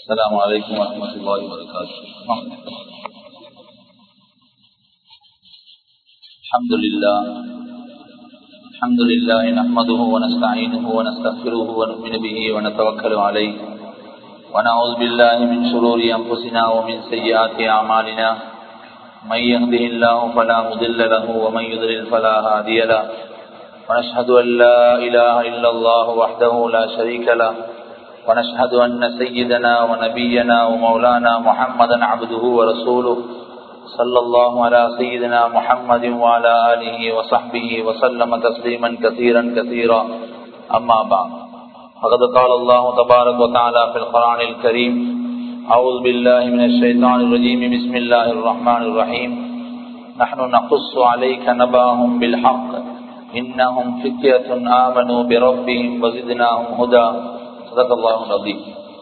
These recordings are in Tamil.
السلام عليكم ورحمة الله وبركاته الحمد لله الحمد لله نحمده ونستعينه ونستغفره ونؤمن به ونتوكل عليه ونعوذ بالله من شرور أنفسنا ومن سيئات أعمالنا من يهده الله فلا مضل له ومن يضلل فلا هادي له ونشهد أن لا إله إلا الله وحده لا شريك له ونشهد أن سيدنا ونبينا ومولانا محمدا عبده ورسوله صلى الله على سيدنا محمد وعلى آله وصحبه وسلم تسليما كثيرا كثيرا أما بعد فقد قال الله تبارك وتعالى في القرآن الكريم أعوذ بالله من الشيطان الرجيم بسم الله الرحمن الرحيم نحن نقص عليك نباهم بالحق إنهم فتية آمنوا بربهم وزدناهم هدى صدق الله العظيم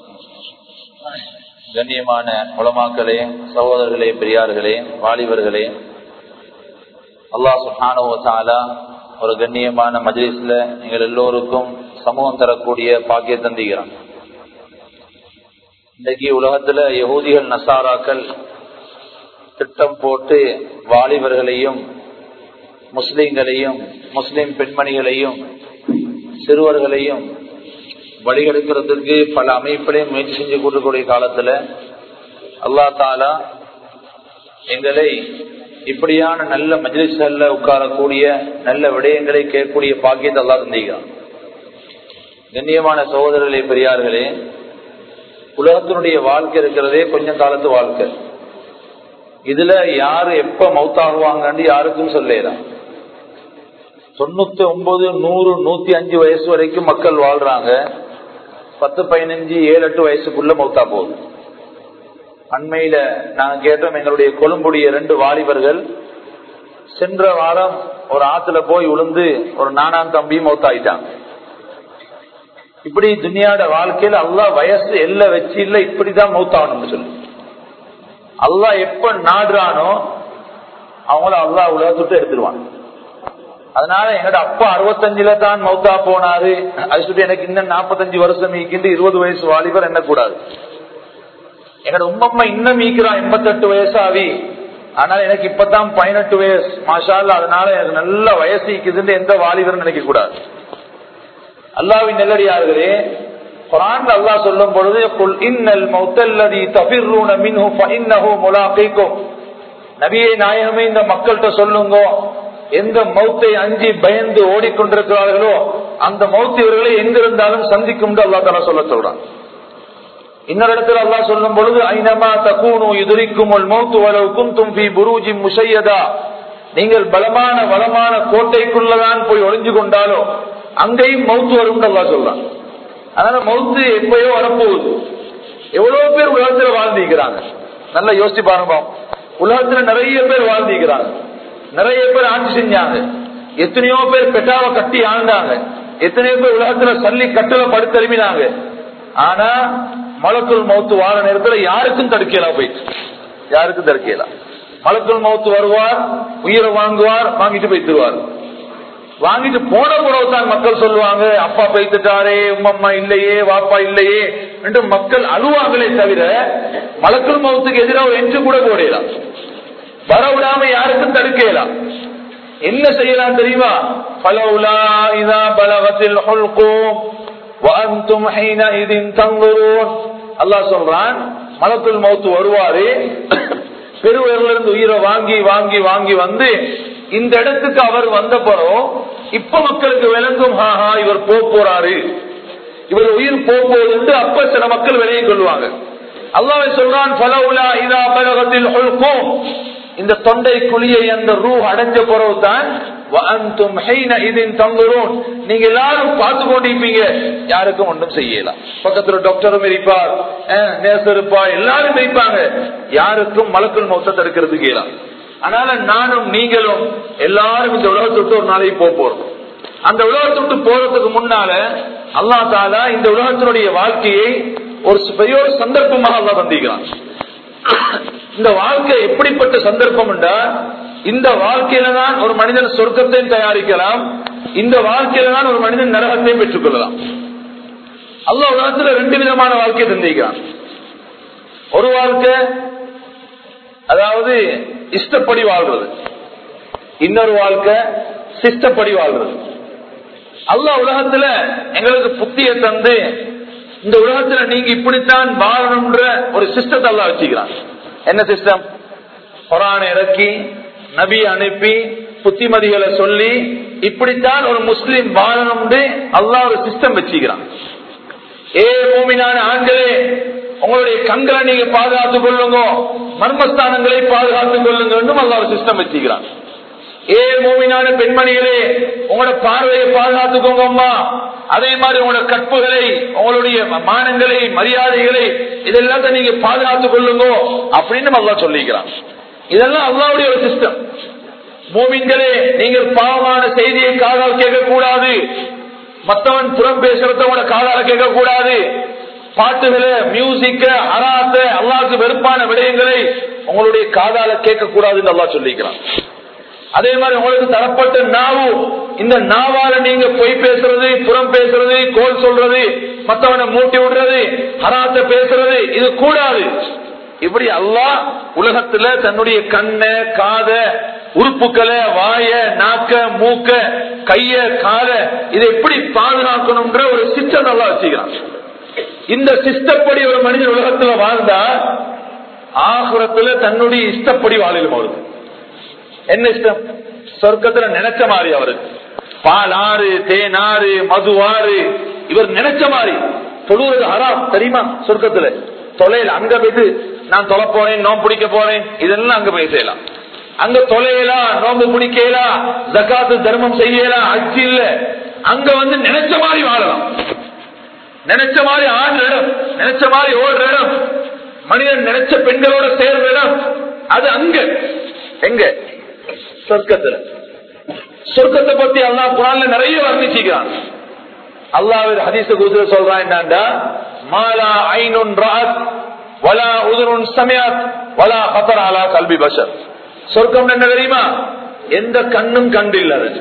கண்ணியமான உலமாக்களே சகோதரர்களே பெரியார்களே வாலிபர்களே அல்லா சுஹானுவத்தாலா ஒரு கண்ணியமான மஜ்லிஸ்ல நீங்கள் எல்லோருக்கும் சமூகம் தரக்கூடிய பாக்கிய தந்திக்கிறான் இன்னைக்கு உலகத்துல யகூதிகள் நசாராக்கள் திட்டம் போட்டு வாலிபர்களையும் முஸ்லிம்களையும் முஸ்லிம் பெண்மணிகளையும் சிறுவர்களையும் வழிகெடுக்கிறதுக்கு பல அமைப்பிலையும் முயற்சி செஞ்சு கொண்டிருக்கூடிய காலத்துல அல்லா தாலா எங்களை இப்படியான நல்ல மஜ்லிஸ்கள்ல உட்காரக்கூடிய நல்ல விடயங்களை கேட்கக்கூடிய பாக்கியத்தை அல்லா தந்திக்கிறான் கண்ணியமான சகோதரர்களே பெரியார்களே உலகத்தினுடைய வாழ்க்கை இருக்கிறதே கொஞ்சம் காலத்து வாழ்க்கை இதுல யாரு எப்ப மவுத்தாகுவாங்கன்னு யாருக்கும் சொல்லலாம் தொண்ணூத்தி ஒன்பது நூறு நூத்தி அஞ்சு வயசு வரைக்கும் மக்கள் வாழ்றாங்க பத்து பதினஞ்சு ஏழு எட்டு வயசுக்குள்ள மௌத்தா போகுது அண்மையில நாங்க கேட்டோம் எங்களுடைய கொழும்புடைய ரெண்டு வாலிபர்கள் சென்ற வாரம் ஒரு ஆத்துல போய் விழுந்து ஒரு நானாம் தம்பி மௌத்தாயிட்டாங்க இப்படி துனியாட வாழ்க்கையில அல்லா வயசு எல்ல வச்சு இல்ல இப்படிதான் மௌத்தாகணும்னு சொல்லு அல்லா எப்ப நாடுறானோ அவங்கள அல்லா உலகத்துட்டு எடுத்துருவான் அதனால எங்கட அப்பா அறுபத்தஞ்சுல தான் மௌத்தா போனாரு அது சொல்லி எனக்கு இன்னும் நாற்பத்தஞ்சு வருஷம் மீக்கிண்டு இருபது வயசு வாலிபர் என்ன கூடாது எங்கட உம்மம்மா இன்னும் மீக்கிறான் எண்பத்தெட்டு வயசாவி ஆனால் எனக்கு இப்பதான் பதினெட்டு வயசு மாஷால் அதனால எனக்கு நல்ல வயசு ஈக்குதுன்னு எந்த வாலிபர் நினைக்க கூடாது அல்லாவின் நெல்லடியார்களே குரான் அல்லா சொல்லும் பொழுது குல் இன்னல் மௌத்தல்லதி தபிர்ரூன மின்ஹு ஃபஇன்னஹு முலாகீக்கும் நபியே நாயகமே இந்த மக்கள்கிட்ட சொல்லுங்க எந்த மௌத்தை அஞ்சி பயந்து ஓடிக்கொண்டிருக்கிறார்களோ அந்த மௌத்து இவர்களை எங்கிருந்தாலும் சந்திக்கும் அல்லா தலா சொல்ல சொல்றான் இன்னொரு இடத்துல அல்லா சொல்லும் பொழுது ஐநமா தக்கூனு எதிரிக்கும் மௌத்து வளவுக்கும் தும்பி புரூஜி முஷையதா நீங்கள் பலமான வளமான கோட்டைக்குள்ளதான் போய் ஒளிஞ்சு கொண்டாலோ அங்கேயும் மௌத்து வரும் அல்லா சொல்றான் அதனால மௌத்து எப்பயோ வரப்போகுது எவ்வளவு பேர் உலகத்துல வாழ்ந்திருக்கிறாங்க நல்லா யோசிச்சு பாருங்க உலகத்துல நிறைய பேர் வாழ்ந்திருக்கிறாங்க நிறைய பேர் ஆட்சி செஞ்சாங்க எத்தனையோ பேர் பெட்டாவை கட்டி ஆழ்ந்தாங்க எத்தனையோ பேர் உலகத்துல சல்லி கட்டுல படுத்தறிவினாங்க ஆனா மலக்குள் மௌத்து வார நேரத்துல யாருக்கும் தடுக்கலாம் போயிட்டு யாருக்கும் தடுக்கலாம் மலக்குள் மௌத்து வருவார் உயிரை வாங்குவார் வாங்கிட்டு போய்த்துருவார் வாங்கிட்டு போன உறவு தான் மக்கள் சொல்லுவாங்க அப்பா பைத்துட்டாரே உம்மம்மா இல்லையே வாப்பா இல்லையே என்று மக்கள் அழுவாங்களே தவிர மலக்குள் மௌத்துக்கு எதிராக ஒரு எஞ்சு கூட போடலாம் வரவிடாம யாருக்கும் தடுக்கலாம் என்ன செய்யலாம் தெரியுமா பலவுலா இதா பலவத்தில் அல்லாஹ் சொல்றான் மலக்குள் மௌத்து வருவாரு பெருவரிலிருந்து உயிரை வாங்கி வாங்கி வாங்கி வந்து இந்த இடத்துக்கு அவர் வந்த பிறகும் இப்ப மக்களுக்கு விளங்கும் ஹாஹா இவர் போறாரு இவர் உயிர் போகுது என்று அப்ப சில மக்கள் விலையை கொள்வாங்க அல்லாவை சொல்றான் பலவுலா இதா பலகத்தில் இந்த தொண்டை குழியை அந்த ரூ அடைஞ்ச பிறகுதான் நீங்க எல்லாரும் பார்த்து கொண்டிருப்பீங்க யாருக்கும் ஒன்றும் செய்யலாம் பக்கத்துல டாக்டரும் இருப்பார் நேசர் இருப்பா எல்லாரும் இருப்பாங்க யாருக்கும் மலக்குள் மௌத்த தடுக்கிறதுக்கு இயலாம் அதனால நானும் நீங்களும் எல்லாரும் இந்த உலகத்தை விட்டு ஒரு நாளைக்கு போக போறோம் அந்த உலகத்தை விட்டு போறதுக்கு முன்னால அல்லா தாலா இந்த உலகத்தினுடைய வாழ்க்கையை ஒரு பெரிய ஒரு சந்தர்ப்பமாக அல்லா தந்திக்கிறான் இந்த வாழ்க்கை எப்படிப்பட்ட சந்தர்ப்பம் என்றால் இந்த வாழ்க்கையில தான் ஒரு மனிதன் சொர்க்கத்தையும் தயாரிக்கலாம் இந்த வாழ்க்கையில தான் ஒரு மனிதன் நரகத்தையும் பெற்றுக் கொள்ளலாம் அல்ல உலகத்துல ரெண்டு விதமான வாழ்க்கையை தந்திக்கிறான் ஒரு வாழ்க்கை அதாவது இஷ்டப்படி வாழ்றது இன்னொரு வாழ்க்கை சிஷ்டப்படி வாழ்றது அல்லாஹ் உலகத்துல எங்களுக்கு புத்திய தந்து இந்த உலகத்துல நீங்க இப்படித்தான் வாழணும்ன்ற ஒரு சிஸ்டத்தை எல்லாம் வச்சுக்கிறான் என்ன சிஸ்டம் குரான் இறக்கி நபி அனுப்பி புத்திமதிகளை சொல்லி இப்படித்தான் ஒரு முஸ்லீம் வாழணும்னு அல்லாஹ் ஒரு சிஸ்டம் வச்சுக்கிறான் ஏ பூமினான ஆண்களே உங்களுடைய கண்களை நீங்க பாதுகாத்துக் கொள்ளுங்க மர்மஸ்தானங்களை பாதுகாத்துக் கொள்ளுங்க அல்லா ஒரு சிஸ்டம் வச்சுக்கிறான் ஏ மூமினான பெண்மணிகளே உங்களோட பார்வையை பாதுகாத்துக்கோங்க அம்மா அதே மாதிரி உங்களோட கற்புகளை உங்களுடைய மானங்களை மரியாதைகளை இதெல்லாம் நீங்க பாதுகாத்துக் கொள்ளுங்க அப்படின்னு அல்லா சொல்லிக்கிறான் இதெல்லாம் அல்லாவுடைய ஒரு சிஸ்டம் மூமின்களே நீங்கள் பாவமான செய்தியை காதால் கேட்கக்கூடாது மத்தவன் புறம் பேசுறத உங்களோட காதால கேட்கக்கூடாது பாட்டுகளை மியூசிக்க அராத்த அல்லாவுக்கு வெறுப்பான விடயங்களை உங்களுடைய காதால கேட்கக்கூடாதுன்னு அல்லா சொல்லிக்கிறான் அதே மாதிரி உங்களுக்கு தரப்பட்ட நாவு இந்த நாவால நீங்க பொய் பேசுறது புறம் பேசுறது கோல் சொல்றது மத்தவனை மூட்டி விடுறது ஹராத்த பேசுறது இது கூடாது இப்படி அல்லாஹ் உலகத்துல தன்னுடைய கண்ண காத உறுப்புக்களை வாய நாக்க மூக்க கைய கால இதை எப்படி பாதுகாக்கணும்ன்ற ஒரு சிஸ்டம் நல்லா வச்சுக்கிறான் இந்த சிஸ்டப்படி ஒரு மனிதன் உலகத்துல வாழ்ந்தா ஆகுரத்துல தன்னுடைய இஷ்டப்படி வாழிலும் அவருக்கு என்ன இஷ்டம் சொர்க்கத்துல நினைச்ச மாதிரி அவருக்கு பால் ஆறு தேன் ஆறு மது ஆறு இவர் நினைச்ச மாதிரி தொழுவது ஹராம் தெரியுமா சொர்க்கத்துல தொலைல அங்க போயிட்டு நான் தொலை போறேன் நோம்பு பிடிக்க போறேன் இதெல்லாம் அங்க போய் செய்யலாம் அங்க தொலையலாம் நோம்பு பிடிக்கலாம் ஜக்காத்து தர்மம் செய்யலாம் அச்சு இல்ல அங்க வந்து நினைச்ச மாதிரி வாழலாம் நினைச்ச மாதிரி ஆடுற இடம் நினைச்ச மாதிரி ஓடுற இடம் மனிதன் நினைச்ச பெண்களோட சேர்ற இடம் அது அங்க எங்க சொர்க்கத்துல சொர்க்கத்தை பத்தி அல்லா குரான்ல நிறைய வர்ணிச்சுக்கிறான் அல்லாவின் ஹதீச குதிர சொல்றான் என்னண்டா மாலா ஐநுன் ராத் வலா உதுருன் சமயாத் வலா கத்தர் அலா கல்வி பஷர் சொர்க்கம் என்ன தெரியுமா எந்த கண்ணும் கண்டில்ல அது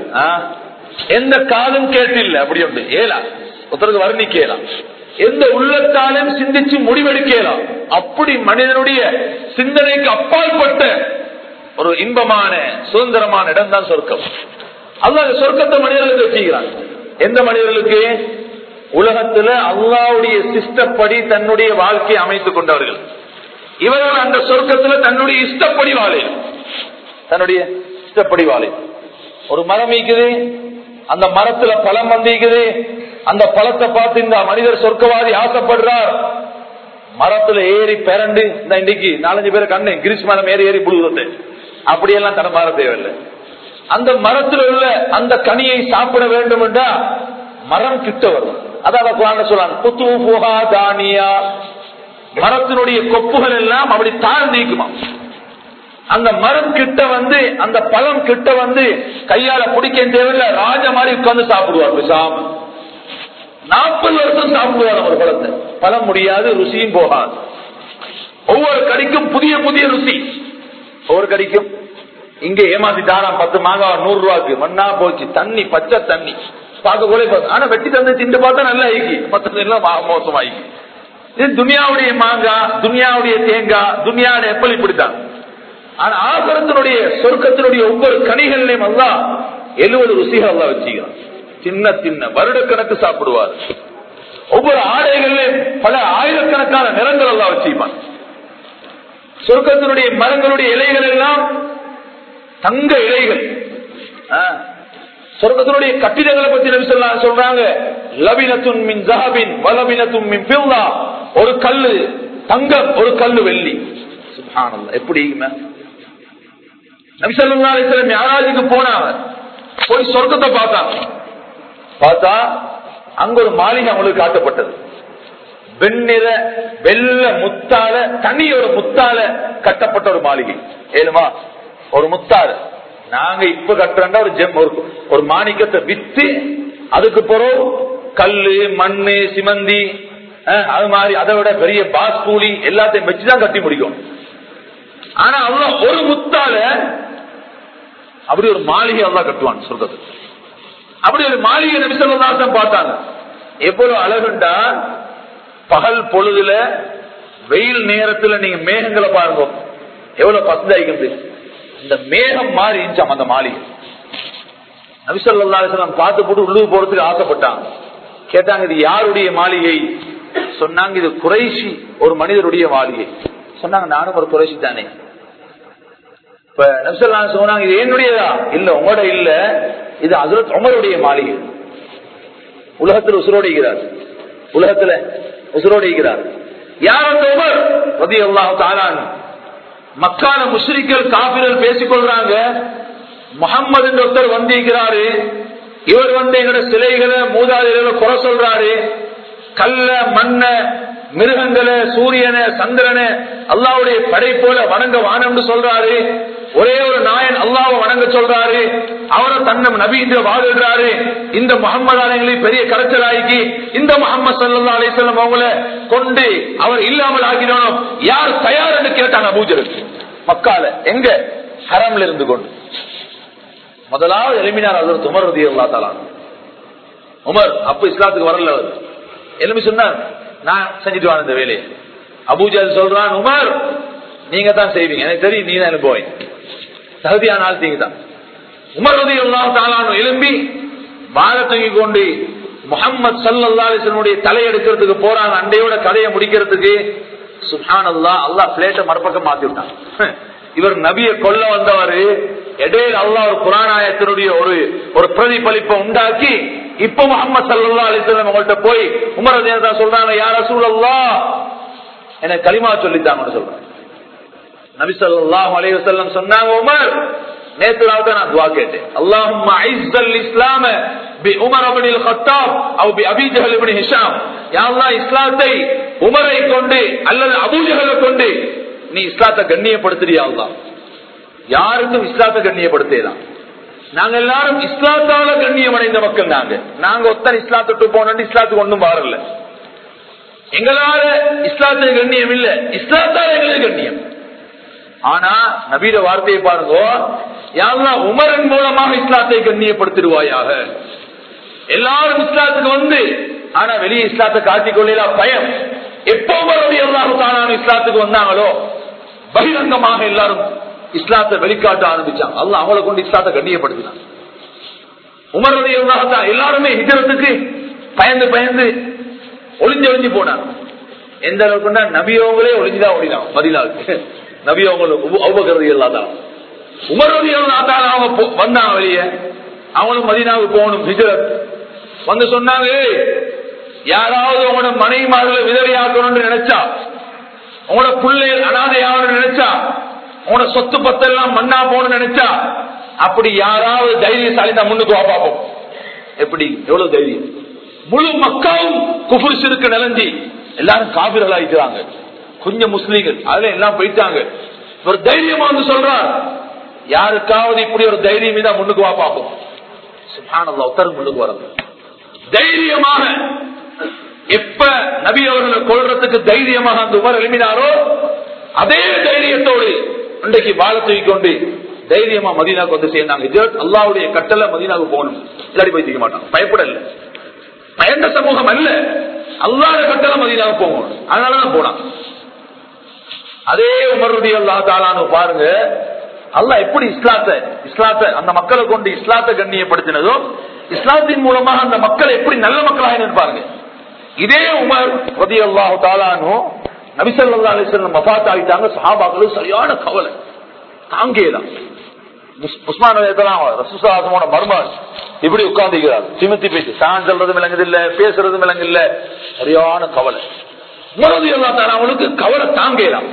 எந்த காதும் கேட்டில்ல அப்படி உண்டு ஏலா ஒருத்தருக்கு வர்ணிக்கலாம் எந்த உள்ளத்தாலும் சிந்திச்சு முடிவெடுக்கலாம் அப்படி மனிதனுடைய சிந்தனைக்கு அப்பாற்பட்ட ஒரு இன்பமான சுதந்திரமான இடம் தான் சொர்க்கம் அல்ல சொர்க்கத்தை மனிதர்களுக்கு வச்சுக்கிறான் எந்த மனிதர்களுக்கு உலகத்துல அல்லாவுடைய சிஸ்டப்படி தன்னுடைய வாழ்க்கையை அமைத்துக் கொண்டவர்கள் இவர்கள் அந்த சொர்க்கத்துல தன்னுடைய இஷ்டப்படி வாழை தன்னுடைய இஷ்டப்படி வாழை ஒரு மரம் இருக்குது அந்த மரத்துல பழம் வந்திருக்குது அந்த பழத்தை பார்த்து இந்த மனிதர் சொர்க்கவாதி ஆசைப்படுறார் மரத்துல ஏறி பிறண்டு இந்த இன்னைக்கு நாலஞ்சு பேரை கண்ணு கிரிஸ் மரம் ஏறி ஏறி புழுகுறது அப்படியெல்லாம் தடமாற தேவையில்லை அந்த மரத்தில் உள்ள அந்த கனியை சாப்பிட வேண்டும் என்றா மரம் கிட்ட வரும் அதான் குரான் சொல்றான் புத்து புகா தானியா மரத்தினுடைய கொப்புகள் எல்லாம் அப்படி தாழ் நீக்குமா அந்த மரம் கிட்ட வந்து அந்த பழம் கிட்ட வந்து கையால பிடிக்க தேவையில்லை ராஜ மாதிரி உட்கார்ந்து சாப்பிடுவார் பேசாம நாற்பது வருஷம் சாப்பிடுவார் ஒரு பழத்தை பழம் முடியாது ருசியும் போகாது ஒவ்வொரு கடிக்கும் புதிய புதிய ருசி ஒவ்வொரு கடிக்கும் இங்க ஏமாத்திட்டாராம் பத்து மாங்காய் நூறு ரூபாய்க்கு மண்ணா போச்சு தண்ணி பச்சை தண்ணி பார்க்க கூட ஆனா வெட்டி தந்து திண்டு பார்த்தா நல்லா ஆயிக்கு மற்றது எல்லாம் மோசமாயிக்கு இது துனியாவுடைய மாங்காய் துனியாவுடைய தேங்காய் துனியாவுடைய எப்பல் இப்படித்தான் ஆனா ஆகரத்தினுடைய சொர்க்கத்தினுடைய ஒவ்வொரு கனிகளையும் எல்லாம் எழுபது ருசிகள் எல்லாம் வச்சுக்கிறான் சின்ன சின்ன வருடக்கணக்கு சாப்பிடுவார் ஒவ்வொரு ஆடைகளிலும் பல ஆயிரக்கணக்கான நிறங்கள் எல்லாம் வச்சுப்பான் சொர்க்கத்தினுடைய மரங்களுடைய இலைகள் எல்லாம் தங்க இலைகள் சொர்க்கத்தினுடைய கட்டிடங்களை பத்தி நபி சொல்லா சொல்றாங்க லபினத்துன் மின் ஜஹபின் வலபினத்துன் மின் பில்லா ஒரு கல்லு தங்கம் ஒரு கல்லு வெள்ளி சுப்ஹானல்லாஹ் எப்படி நபி ஸல்லல்லாஹு அலைஹி வஸல்லம் மிஅராஜுக்கு போனாங்க போய் சொர்க்கத்தை பார்த்தாங்க பார்த்தா அங்க ஒரு மாளிகை அவங்களுக்கு காட்டப்பட்டது வெண்ணிற வெள்ள முத்தால தனி ஒரு முத்தால கட்டப்பட்ட ஒரு மாளிகை ஏழுமா ஒரு முத்தாறு நாங்க இப்ப கட்டுறா ஒரு ஜெம் ஒரு ஒரு மாணிக்கத்தை வித்து அதுக்கு பிறகு கல்லு மண்ணு சிமந்தி அது மாதிரி அதை விட பெரிய பாஸ் கூலி எல்லாத்தையும் வச்சுதான் கட்டி முடிக்கும் ஆனா அவ்வளவு ஒரு முத்தால அப்படி ஒரு மாளிகை அவ்வளவு கட்டுவான் சொல்றது அப்படி ஒரு மாளிகை நபிசல்லாசம் பார்த்தாங்க எவ்வளவு அழகுண்டா பகல் பொழுதுல வெயில் நேரத்துல நீங்க மேகங்களை பாருங்க எவ்வளவு பசுதாய்க்குது இந்த மேகம் மாறி இருந்துச்சாம் அந்த மாளிகை நபிசல்லாஸ்லாம் பார்த்து போட்டு உள்ளூர் போறதுக்கு ஆசைப்பட்டாங்க கேட்டாங்க இது யாருடைய மாளிகை சொன்னாங்க இது குறைசி ஒரு மனிதருடைய மாளிகை சொன்னாங்க நானும் ஒரு குறைசி தானே இப்ப நபிசல்லா சொன்னாங்க இது என்னுடையதா இல்ல உங்களோட இல்ல இது அதுல உமருடைய மாளிகை உலகத்தில் உசுரோடு இருக்கிறார் உலகத்துல உசுரோடு இருக்கிறார் யார் அந்த உமர் ரதி அல்லாஹ் தாலான் மக்கான முஸ்லிக்கள் காபிர்கள் பேசிக் கொள்றாங்க முகம்மது என்ற ஒருத்தர் வந்திருக்கிறாரு இவர் வந்து எங்களோட சிலைகளை மூதாதைகளை குறை சொல்றாரு கல்ல மண்ண மிருகங்களை சூரியனை சந்திரனை அல்லாவுடைய படைப்போல வணங்க வானம்னு சொல்றாரு ஒரே ஒரு நாயன் அல்லாவை வணங்க சொல்றாரு அவரை தன்னம் நபி என்று வாழ்கிறாரு இந்த முகமது ஆலயங்களை பெரிய கரைச்சலாக்கி இந்த முகமது சல்லா அலிசல்லம் அவங்கள கொண்டு அவர் இல்லாமல் ஆகினோம் யார் தயார் என்று கேட்டாங்க அபூஜருக்கு மக்கால எங்க ஹரம்ல இருந்து கொண்டு முதலாவது எளிமினார் அவர் உமர் ரதி அல்லா தாலா உமர் அப்ப இஸ்லாத்துக்கு வரல அவர் எலும்பி சொன்னார் நான் செஞ்சுட்டு வாங்க இந்த வேலையை அபூஜல் சொல்றான் உமர் நீங்க தான் செய்வீங்க எனக்கு தெரியும் நீ தான் போய் தகுதியான ஆள் நீங்க தான் உமர் ரதி அல்லா தாலானு எலும்பி வாழ தூங்கி கொண்டு முகமது சல்லா அலிசனுடைய தலை எடுக்கிறதுக்கு போறாங்க அண்டையோட கதையை முடிக்கிறதுக்கு சுஹான் அல்லா அல்லா பிளேட்டை மறுபக்கம் மாத்தி விட்டான் இவர் நபியை கொல்ல வந்தவர் இடையில அல்லா ஒரு புராணாயத்தினுடைய ஒரு ஒரு பிரதிபலிப்பை உண்டாக்கி இப்ப முகமது சல்லா அலிசல்லம் அவங்கள்ட்ட போய் உமர் தான் சொல்றாங்க யார சூழல்லா எனக்கு களிமா சொல்லித்தாங்கன்னு சொல்றாங்க நபி சொல்லாஹ் அலைவசல்லம் சொன்னாங்க உமர் நேற்று தான் நான் துவா கேட்டேன் அல்லாஹும் ஐஸ்தல் இஸ்லாம பி உமர் அபனில் ஹத்தாப் அவ் பி அபி ஜஹல் இப்னு ஹிஷாம் யா அல்லாஹ் இஸ்லாத்தை உமரை கொண்டு அல்லது அபூஜஹலை கொண்டு நீ இஸ்லாத்தை கண்ணியப்படுத்துறியா அல்லாஹ் யாருக்கும் இஸ்லாத்தை கண்ணியப்படுத்தலாம் நாங்க எல்லாரும் இஸ்லாத்தால கண்ணியம் அடைந்த மக்கள் நாங்க நாங்க ஒத்தன் இஸ்லாத்துட்டு போனோம் இஸ்லாத்துக்கு ஒண்ணும் மாறல எங்களால இஸ்லாத்துக்கு கண்ணியம் இல்ல இஸ்லாத்தால எங்களுக்கு கண்ணியம் ஆனா நபீர வார்த்தையை பாருங்க யாரெல்லாம் உமரன் மூலமாக இஸ்லாத்தை கண்ணியப்படுத்திடுவாயாக எல்லாரும் இஸ்லாத்துக்கு வந்து ஆனா வெளியே இஸ்லாத்தை காட்டிக் கொள்ளலாம் பயம் எப்போ உமருடைய எல்லாரும் இஸ்லாத்துக்கு வந்தாங்களோ பகிரங்கமாக எல்லாரும் இஸ்லாத்தை வெளிக்காட்ட ஆரம்பிச்சாங்க அல்ல அவங்கள கொண்டு இஸ்லாத்தை கண்ணியப்படுத்தினான் உமருடைய எல்லாருமே ஹிஜரத்துக்கு பயந்து பயந்து ஒளிஞ்சு ஒளிஞ்சு போனாங்க எந்த அளவுக்குன்னா நபியவங்களே ஒளிஞ்சுதான் ஓடினான் பதிலாவுக்கு நபி அவங்களும் அவ்வகிறது இல்லாதான் உமருடைய அவங்க வந்தாங்க வெளியே அவங்களும் மதினாவுக்கு போகணும் ஹிஜரத் வந்து சொன்னாங்க யாராவது உங்களோட மனைவிமார்களை விதவையாக்கணும்னு நினைச்சா உங்களோட பிள்ளைகள் அனாதையாகணும்னு நினைச்சா உன சொத்து பத்தெல்லாம் மண்ணா போன நினைச்சா அப்படி யாராவது தைரியசாலி தான் முன்னுக்கு வா பார்ப்போம் எப்படி எவ்வளவு தைரியம் முழு மக்காவும் குஃபுர் சிறுக்கு நிலஞ்சி எல்லாரும் காபிர்கள் ஆயிக்கிறாங்க கொஞ்சம் முஸ்லீம்கள் அதுல எல்லாம் போயிட்டாங்க ஒரு தைரியமா வந்து சொல்றார் யாருக்காவது இப்படி ஒரு தைரியம் தான் முன்னுக்கு வா பார்ப்போம் சுபானல்லா உத்தரவு முன்னுக்கு வரது தைரியமாக எப்ப நபி அவர்களை கொள்றதுக்கு தைரியமாக அந்த உமர் எழுப்பினாரோ அதே தைரியத்தோடு இன்றைக்கு வாழ தூக்கிக்கொண்டு தைரியமா மதீனாவுக்கு வந்து சேர்ந்தாங்க அல்லாவுடைய கட்டளை மதீனாவுக்கு போகணும் இல்லாடி போய் தூக்க மாட்டாங்க பயப்படல பயந்த சமூகம் அல்ல அல்லாத கட்டளை மதீனாவுக்கு போகணும் அதனாலதான் போனான் அதே உமருடைய அல்லா தாலானு பாருங்க அல்லா எப்படி இஸ்லாத்தை இஸ்லாத்தை அந்த மக்களை கொண்டு இஸ்லாத்தை கண்ணியப்படுத்தினதோ இஸ்லாத்தின் மூலமாக அந்த மக்கள் எப்படி நல்ல மக்களாக பாருங்க இதே உமர் ரதி அல்லாஹு தாலானு நபிசல்லா அலிஸ்லம் மபாத் ஆகிட்டாங்க சஹாபாக்களும் சரியான கவலை தாங்கேதான் உஸ்மான் ரசூசாசமோட மர்மன் இப்படி உட்கார்ந்துக்கிறார் சிமத்தி பேச்சு சான் சொல்றது விளங்குது இல்ல பேசுறது விளங்கு இல்ல சரியான கவலை உமரது எல்லா தான அவனுக்கு கவலை தாங்கலாம்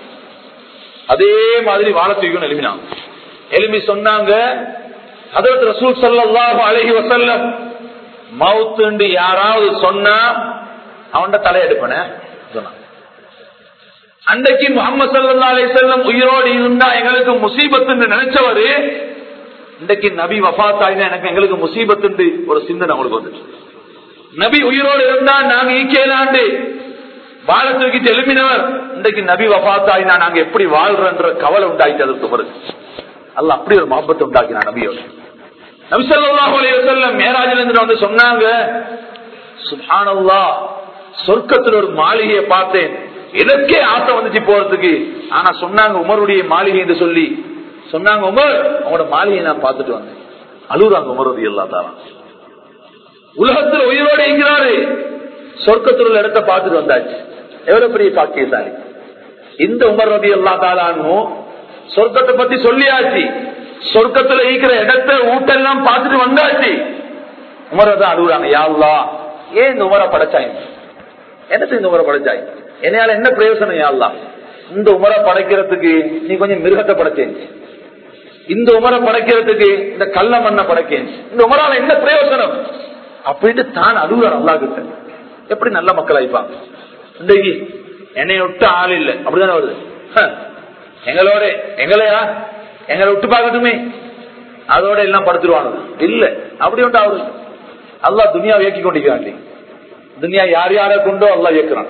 அதே மாதிரி வாழத்தூக்கும் எழுப்பினான் எழுப்பி சொன்னாங்க அதற்கு ரசூல் சல்லாஹு அழகி வசல்லம் மவுத்துண்டு யாராவது சொன்னா அவன்கிட்ட தலையெடுப்பன சொன்னான் அன்றைக்கு முகமது சல்லா அலி செல்லம் உயிரோடு இருந்தா எங்களுக்கு முசீபத்து நினைச்சவரு இன்றைக்கு நபி வபாத்தாயினா எனக்கு எங்களுக்கு முசீபத்து ஒரு சிந்தனை அவங்களுக்கு வந்துச்சு நபி உயிரோடு இருந்தா நாங்க ஈக்கேலாண்டு வாழ தூக்கிட்டு எழுப்பினவர் இன்றைக்கு நபி வபாத்தாயினா நாங்க எப்படி வாழ்றன்ற கவலை உண்டாயிட்டு அதற்கு பிறகு அல்ல அப்படி ஒரு மகப்பத்தை உண்டாக்கினா நபியோட நபி சொல்லாஹு அலைய செல்லம் மேராஜில இருந்து வந்து சொன்னாங்க சுபானல்லா சொர்க்கத்தில் ஒரு மாளிகையை பார்த்தேன் எனக்கே ஆசை வந்துச்சு போறதுக்கு ஆனா சொன்னாங்க உமருடைய மாளிகை என்று சொல்லி சொன்னாங்க உமர் உங்களோட மாளிகையை நான் பார்த்துட்டு வந்தேன் அழுகுறாங்க உமர் ரதி அல்லா தாரா உலகத்தில் உயிரோடு இருக்கிறாரு சொர்க்கத்தில் உள்ள இடத்தை பார்த்துட்டு வந்தாச்சு எவ்வளவு பெரிய பாக்கியசாலி இந்த உமர் ரதி அல்லா தாலானும் சொர்க்கத்தை பத்தி சொல்லியாச்சு சொர்க்கத்துல இருக்கிற இடத்தை ஊட்டெல்லாம் பார்த்துட்டு வந்தாச்சு உமரை தான் அழுகுறாங்க யாருலா ஏன் இந்த உமரை படைச்சாய் என்னத்து இந்த உமரை படைச்சாய் என்னையால என்ன பிரயோசனம் யாருலா இந்த உமரை படைக்கிறதுக்கு நீ கொஞ்சம் மிருகத்தை படைச்சேன் இந்த உமரை படைக்கிறதுக்கு இந்த கள்ள மண்ணை படைக்கேன் இந்த உமரால என்ன பிரயோசனம் அப்படின்னு தான் அழுகுறார் அல்லா கிட்ட எப்படி நல்ல மக்கள் ஆயிப்பாங்க இன்றைக்கு என்னை விட்டு ஆள் இல்லை அப்படிதானே வருது ஹ, எங்களோட எங்களையா எங்களை விட்டு பார்க்கட்டுமே அதோட எல்லாம் படுத்துருவானது இல்ல அப்படி ஒன்று அவரு அல்லா துனியா இயக்கி கொண்டிருக்கிறான் துனியா யார் யாரை கொண்டோ அல்லா இயக்குறான்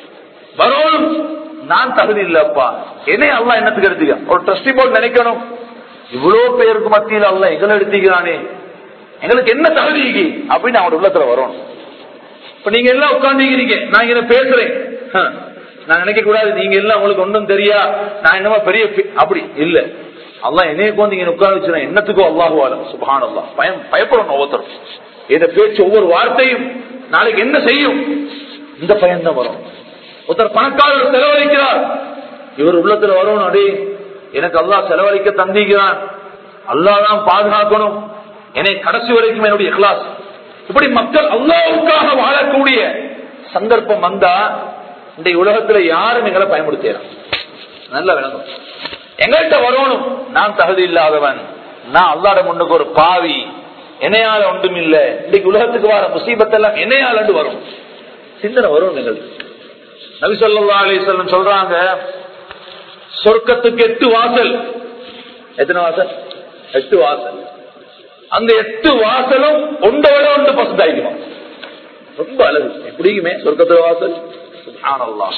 வரும் நான் தகுதி இல்லப்பா என்னை அல்லா என்னத்துக்கு எடுத்துக்க ஒரு ட்ரஸ்டி போர்டு நினைக்கணும் இவ்வளவு பேருக்கு மத்தியில் அல்ல எங்களை எடுத்துக்கிறானே எங்களுக்கு என்ன தகுதி அப்படின்னு அவன் உள்ளத்துல வரணும் இப்ப நீங்க எல்லாம் உட்காந்துக்கிறீங்க நான் இங்க பேசுறேன் ஹ, நான் நினைக்க கூடாது நீங்க எல்லாம் உங்களுக்கு ஒன்றும் தெரியா நான் என்னமோ பெரிய பி- அப்படி இல்ல அல்லா என்னைய கொண்டு இங்க உட்கார வச்சுனா என்னத்துக்கோ அல்லாஹுவால சுபான் அல்லா பயம் பயப்படணும் ஒவ்வொருத்தரும் இந்த பேச்சு ஒவ்வொரு வார்த்தையும் நாளைக்கு என்ன செய்யும் இந்த பயம் தான் வரும் ஒருத்தர் பணக்காரர் செலவழிக்கிறார் இவர் உள்ளத்துல வரணும் அடே எனக்கு அல்லாஹ் செலவழிக்க தந்திக்கிறான் அல்லாஹ் தான் பாதுகாக்கணும் என்னை கடைசி வரைக்கும் என்னுடைய இஹ்லாஸ் இப்படி மக்கள் அல்லாவுக்காக வாழக்கூடிய சந்தர்ப்பம் வந்தா இந்த உலகத்துல யாரும் எங்களை பயன்படுத்திடுறான் நல்ல விளங்கும் எங்கள்கிட்ட வரணும் நான் தகுதி இல்லாதவன் நான் அல்லாட முன்னுக்கு ஒரு பாவி என்னையால ஒன்றும் இல்ல இன்னைக்கு உலகத்துக்கு வர முசீபத்தெல்லாம் என்னையால வரும் சிந்தனை வரும் எங்களுக்கு நபி சொல்லா அலிசல்லம் சொல்றாங்க சொர்க்கத்துக்கு எட்டு வாசல் எத்தனை வாசல் எட்டு வாசல் அந்த எட்டு வாசலும் ஒன்றை விட ஒன்று பசுதாயிக்குமா ரொம்ப அழகு எப்படிக்குமே சொர்க்கத்துல வாசல் சுப்ஹானல்லாஹ்.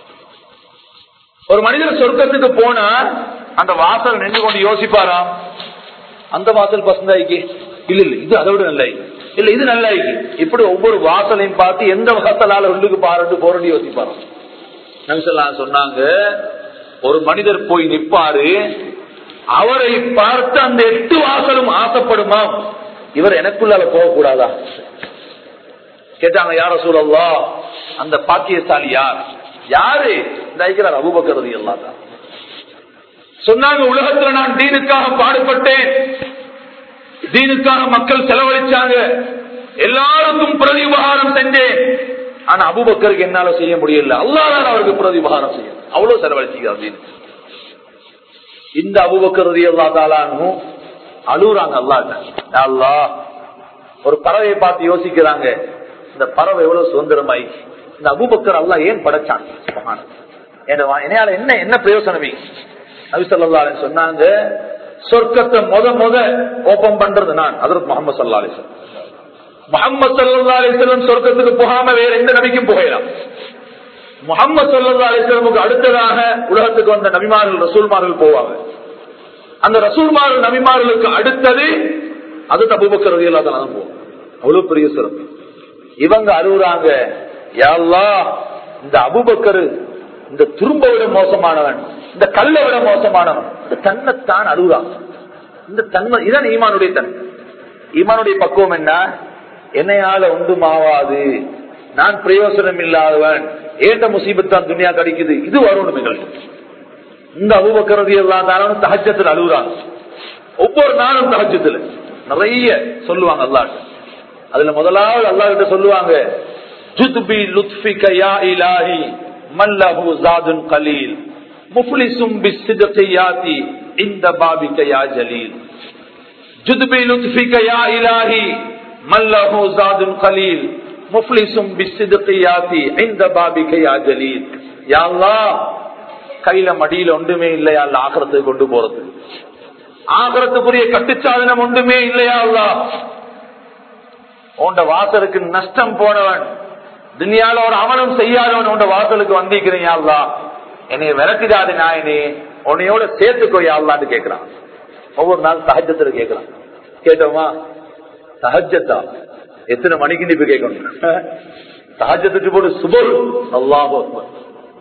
ஒரு மனிதர் சொர்க்கத்துக்கு போனா அந்த வாசல் நின்று கொண்டு யோசிப்பாராம் அந்த வாசல் பசுந்தாய்க்கு இல்ல இல்ல இது அதை விட நல்ல இல்ல இது நல்ல இப்படி ஒவ்வொரு வாசலையும் பார்த்து எந்த வாசலால உள்ளுக்கு பாருட்டு போறன்னு யோசிப்பாராம் நபிசல்லாம் சொன்னாங்க ஒரு மனிதர் போய் நிப்பாரு அவரை பார்த்து அந்த எட்டு வாசலும் ஆசைப்படுமா இவர் எனக்குள்ளால போகக்கூடாதா கேட்டாங்க யார சூழல்லா அந்த பாக்கியசாலி யார் யாரு இந்த ஐக்கிறார் அபுபக்கரது எல்லாம் தான் சொன்னாங்க உலகத்துல நான் தீனுக்காக பாடுபட்டேன் தீனுக்காக மக்கள் செலவழிச்சாங்க எல்லாருக்கும் பிரதி உபகாரம் செஞ்சேன் ஆனா அபுபக்கருக்கு என்னால செய்ய முடியல அல்லாதான் அவருக்கு பிரதி உபகாரம் செய்யும் அவ்வளவு செலவழிச்சுக்கிறார் தீனு இந்த அபுபக்கரதி அல்லா தாலானும் அழுகுறாங்க அல்லாட்ட அல்லா ஒரு பறவையை பார்த்து யோசிக்கிறாங்க இந்த பறவை எவ்வளவு சுதந்திரமாய் இந்த அபுபக்கர் அல்லா ஏன் படைச்சான் சுப்ஹானல்லாஹ். என்னவா- என்னையால என்ன என்ன பிரயோசனமே நபிசல்லா சொன்னாங்க சொர்க்கத்தை முத முத ஓபன் பண்றது நான் அதற்கு முகமது சல்லா அலிஸ்லாம் முகமது சல்லா அலிஸ்லாம் சொர்க்கத்துக்கு போகாம வேற எந்த நபிக்கும் போகலாம் முகமது சல்லா அலிஸ்லமுக்கு அடுத்ததாக உலகத்துக்கு வந்த நபிமார்கள் ரசூல்மார்கள் போவாங்க அந்த ரசூல்மார்கள் நபிமார்களுக்கு அடுத்தது அது தபுபக்கர் இல்லாதான் போகும் அவ்வளவு பெரிய சிறப்பு இவங்க அழுகுறாங்க யாழ்லா இந்த அபுபக்கரு இந்த துரும்ப விட மோசமானவன் இந்த கல்லை விட மோசமானவன் இந்த தன்னைத்தான் அழுகுறான் இந்த தன்மை இதான் ஈமானுடைய தன்மை ஈமானுடைய பக்குவம் என்ன என்னையால ஒன்றும் ஆவாது நான் பிரயோசனம் இல்லாதவன் ஏண்ட முசீபத்தான் துணியா கிடைக்குது இது வரணும் எங்களுக்கு இந்த அபுபக்கரதி எல்லாம் தானும் தகஜத்தில் அழுகுறாங்க ஒவ்வொரு நாளும் தகஜத்துல நிறைய சொல்லுவாங்க அல்லாட்ட அதுல முதலாவது அல்லா கிட்ட சொல்லுவாங்க ஜுத்பி லுத்ஃபிக யா இலாஹி மல்லஹு ஜாதுன் கலீல் முஃப்லிசும் பிஸ்ஸித்கி யாதி இந்த பாபிக யா ஜலீல் ஜுத்பி லுத்ஃபிக யா இலாஹி மல்லஹு ஜாதுன் கலீல் முஃப்லிசும் பிஸ்ஸித்கி யாதி இந்த பாபிக யா ஜலீல் யா அல்லாஹ் கையில மடியில ஒன்றுமே இல்லையா அல்ல ஆகரத்துக்கு கொண்டு போறது ஆகரத்துக்குரிய கட்டுச்சாதனம் ஒன்றுமே இல்லையா அல்லா உண்ட வாசலுக்கு நஷ்டம் போனவன் துனியால ஒரு அமலம் செய்யாதவன் உண்ட வாசலுக்கு வந்திருக்கிறேன் அல்லா என்னை விரட்டிடாது நாயனே உன்னையோட சேர்த்துக்கோ யாழ்லான்னு கேட்கிறான் ஒவ்வொரு நாள் சஹஜத்துல கேட்கிறான் கேட்டோமா சஹஜத்தா எத்தனை மணிக்கு நீ இப்ப கேட்கணும் சஹஜத்துக்கு போட்டு சுபர் அல்லாஹ்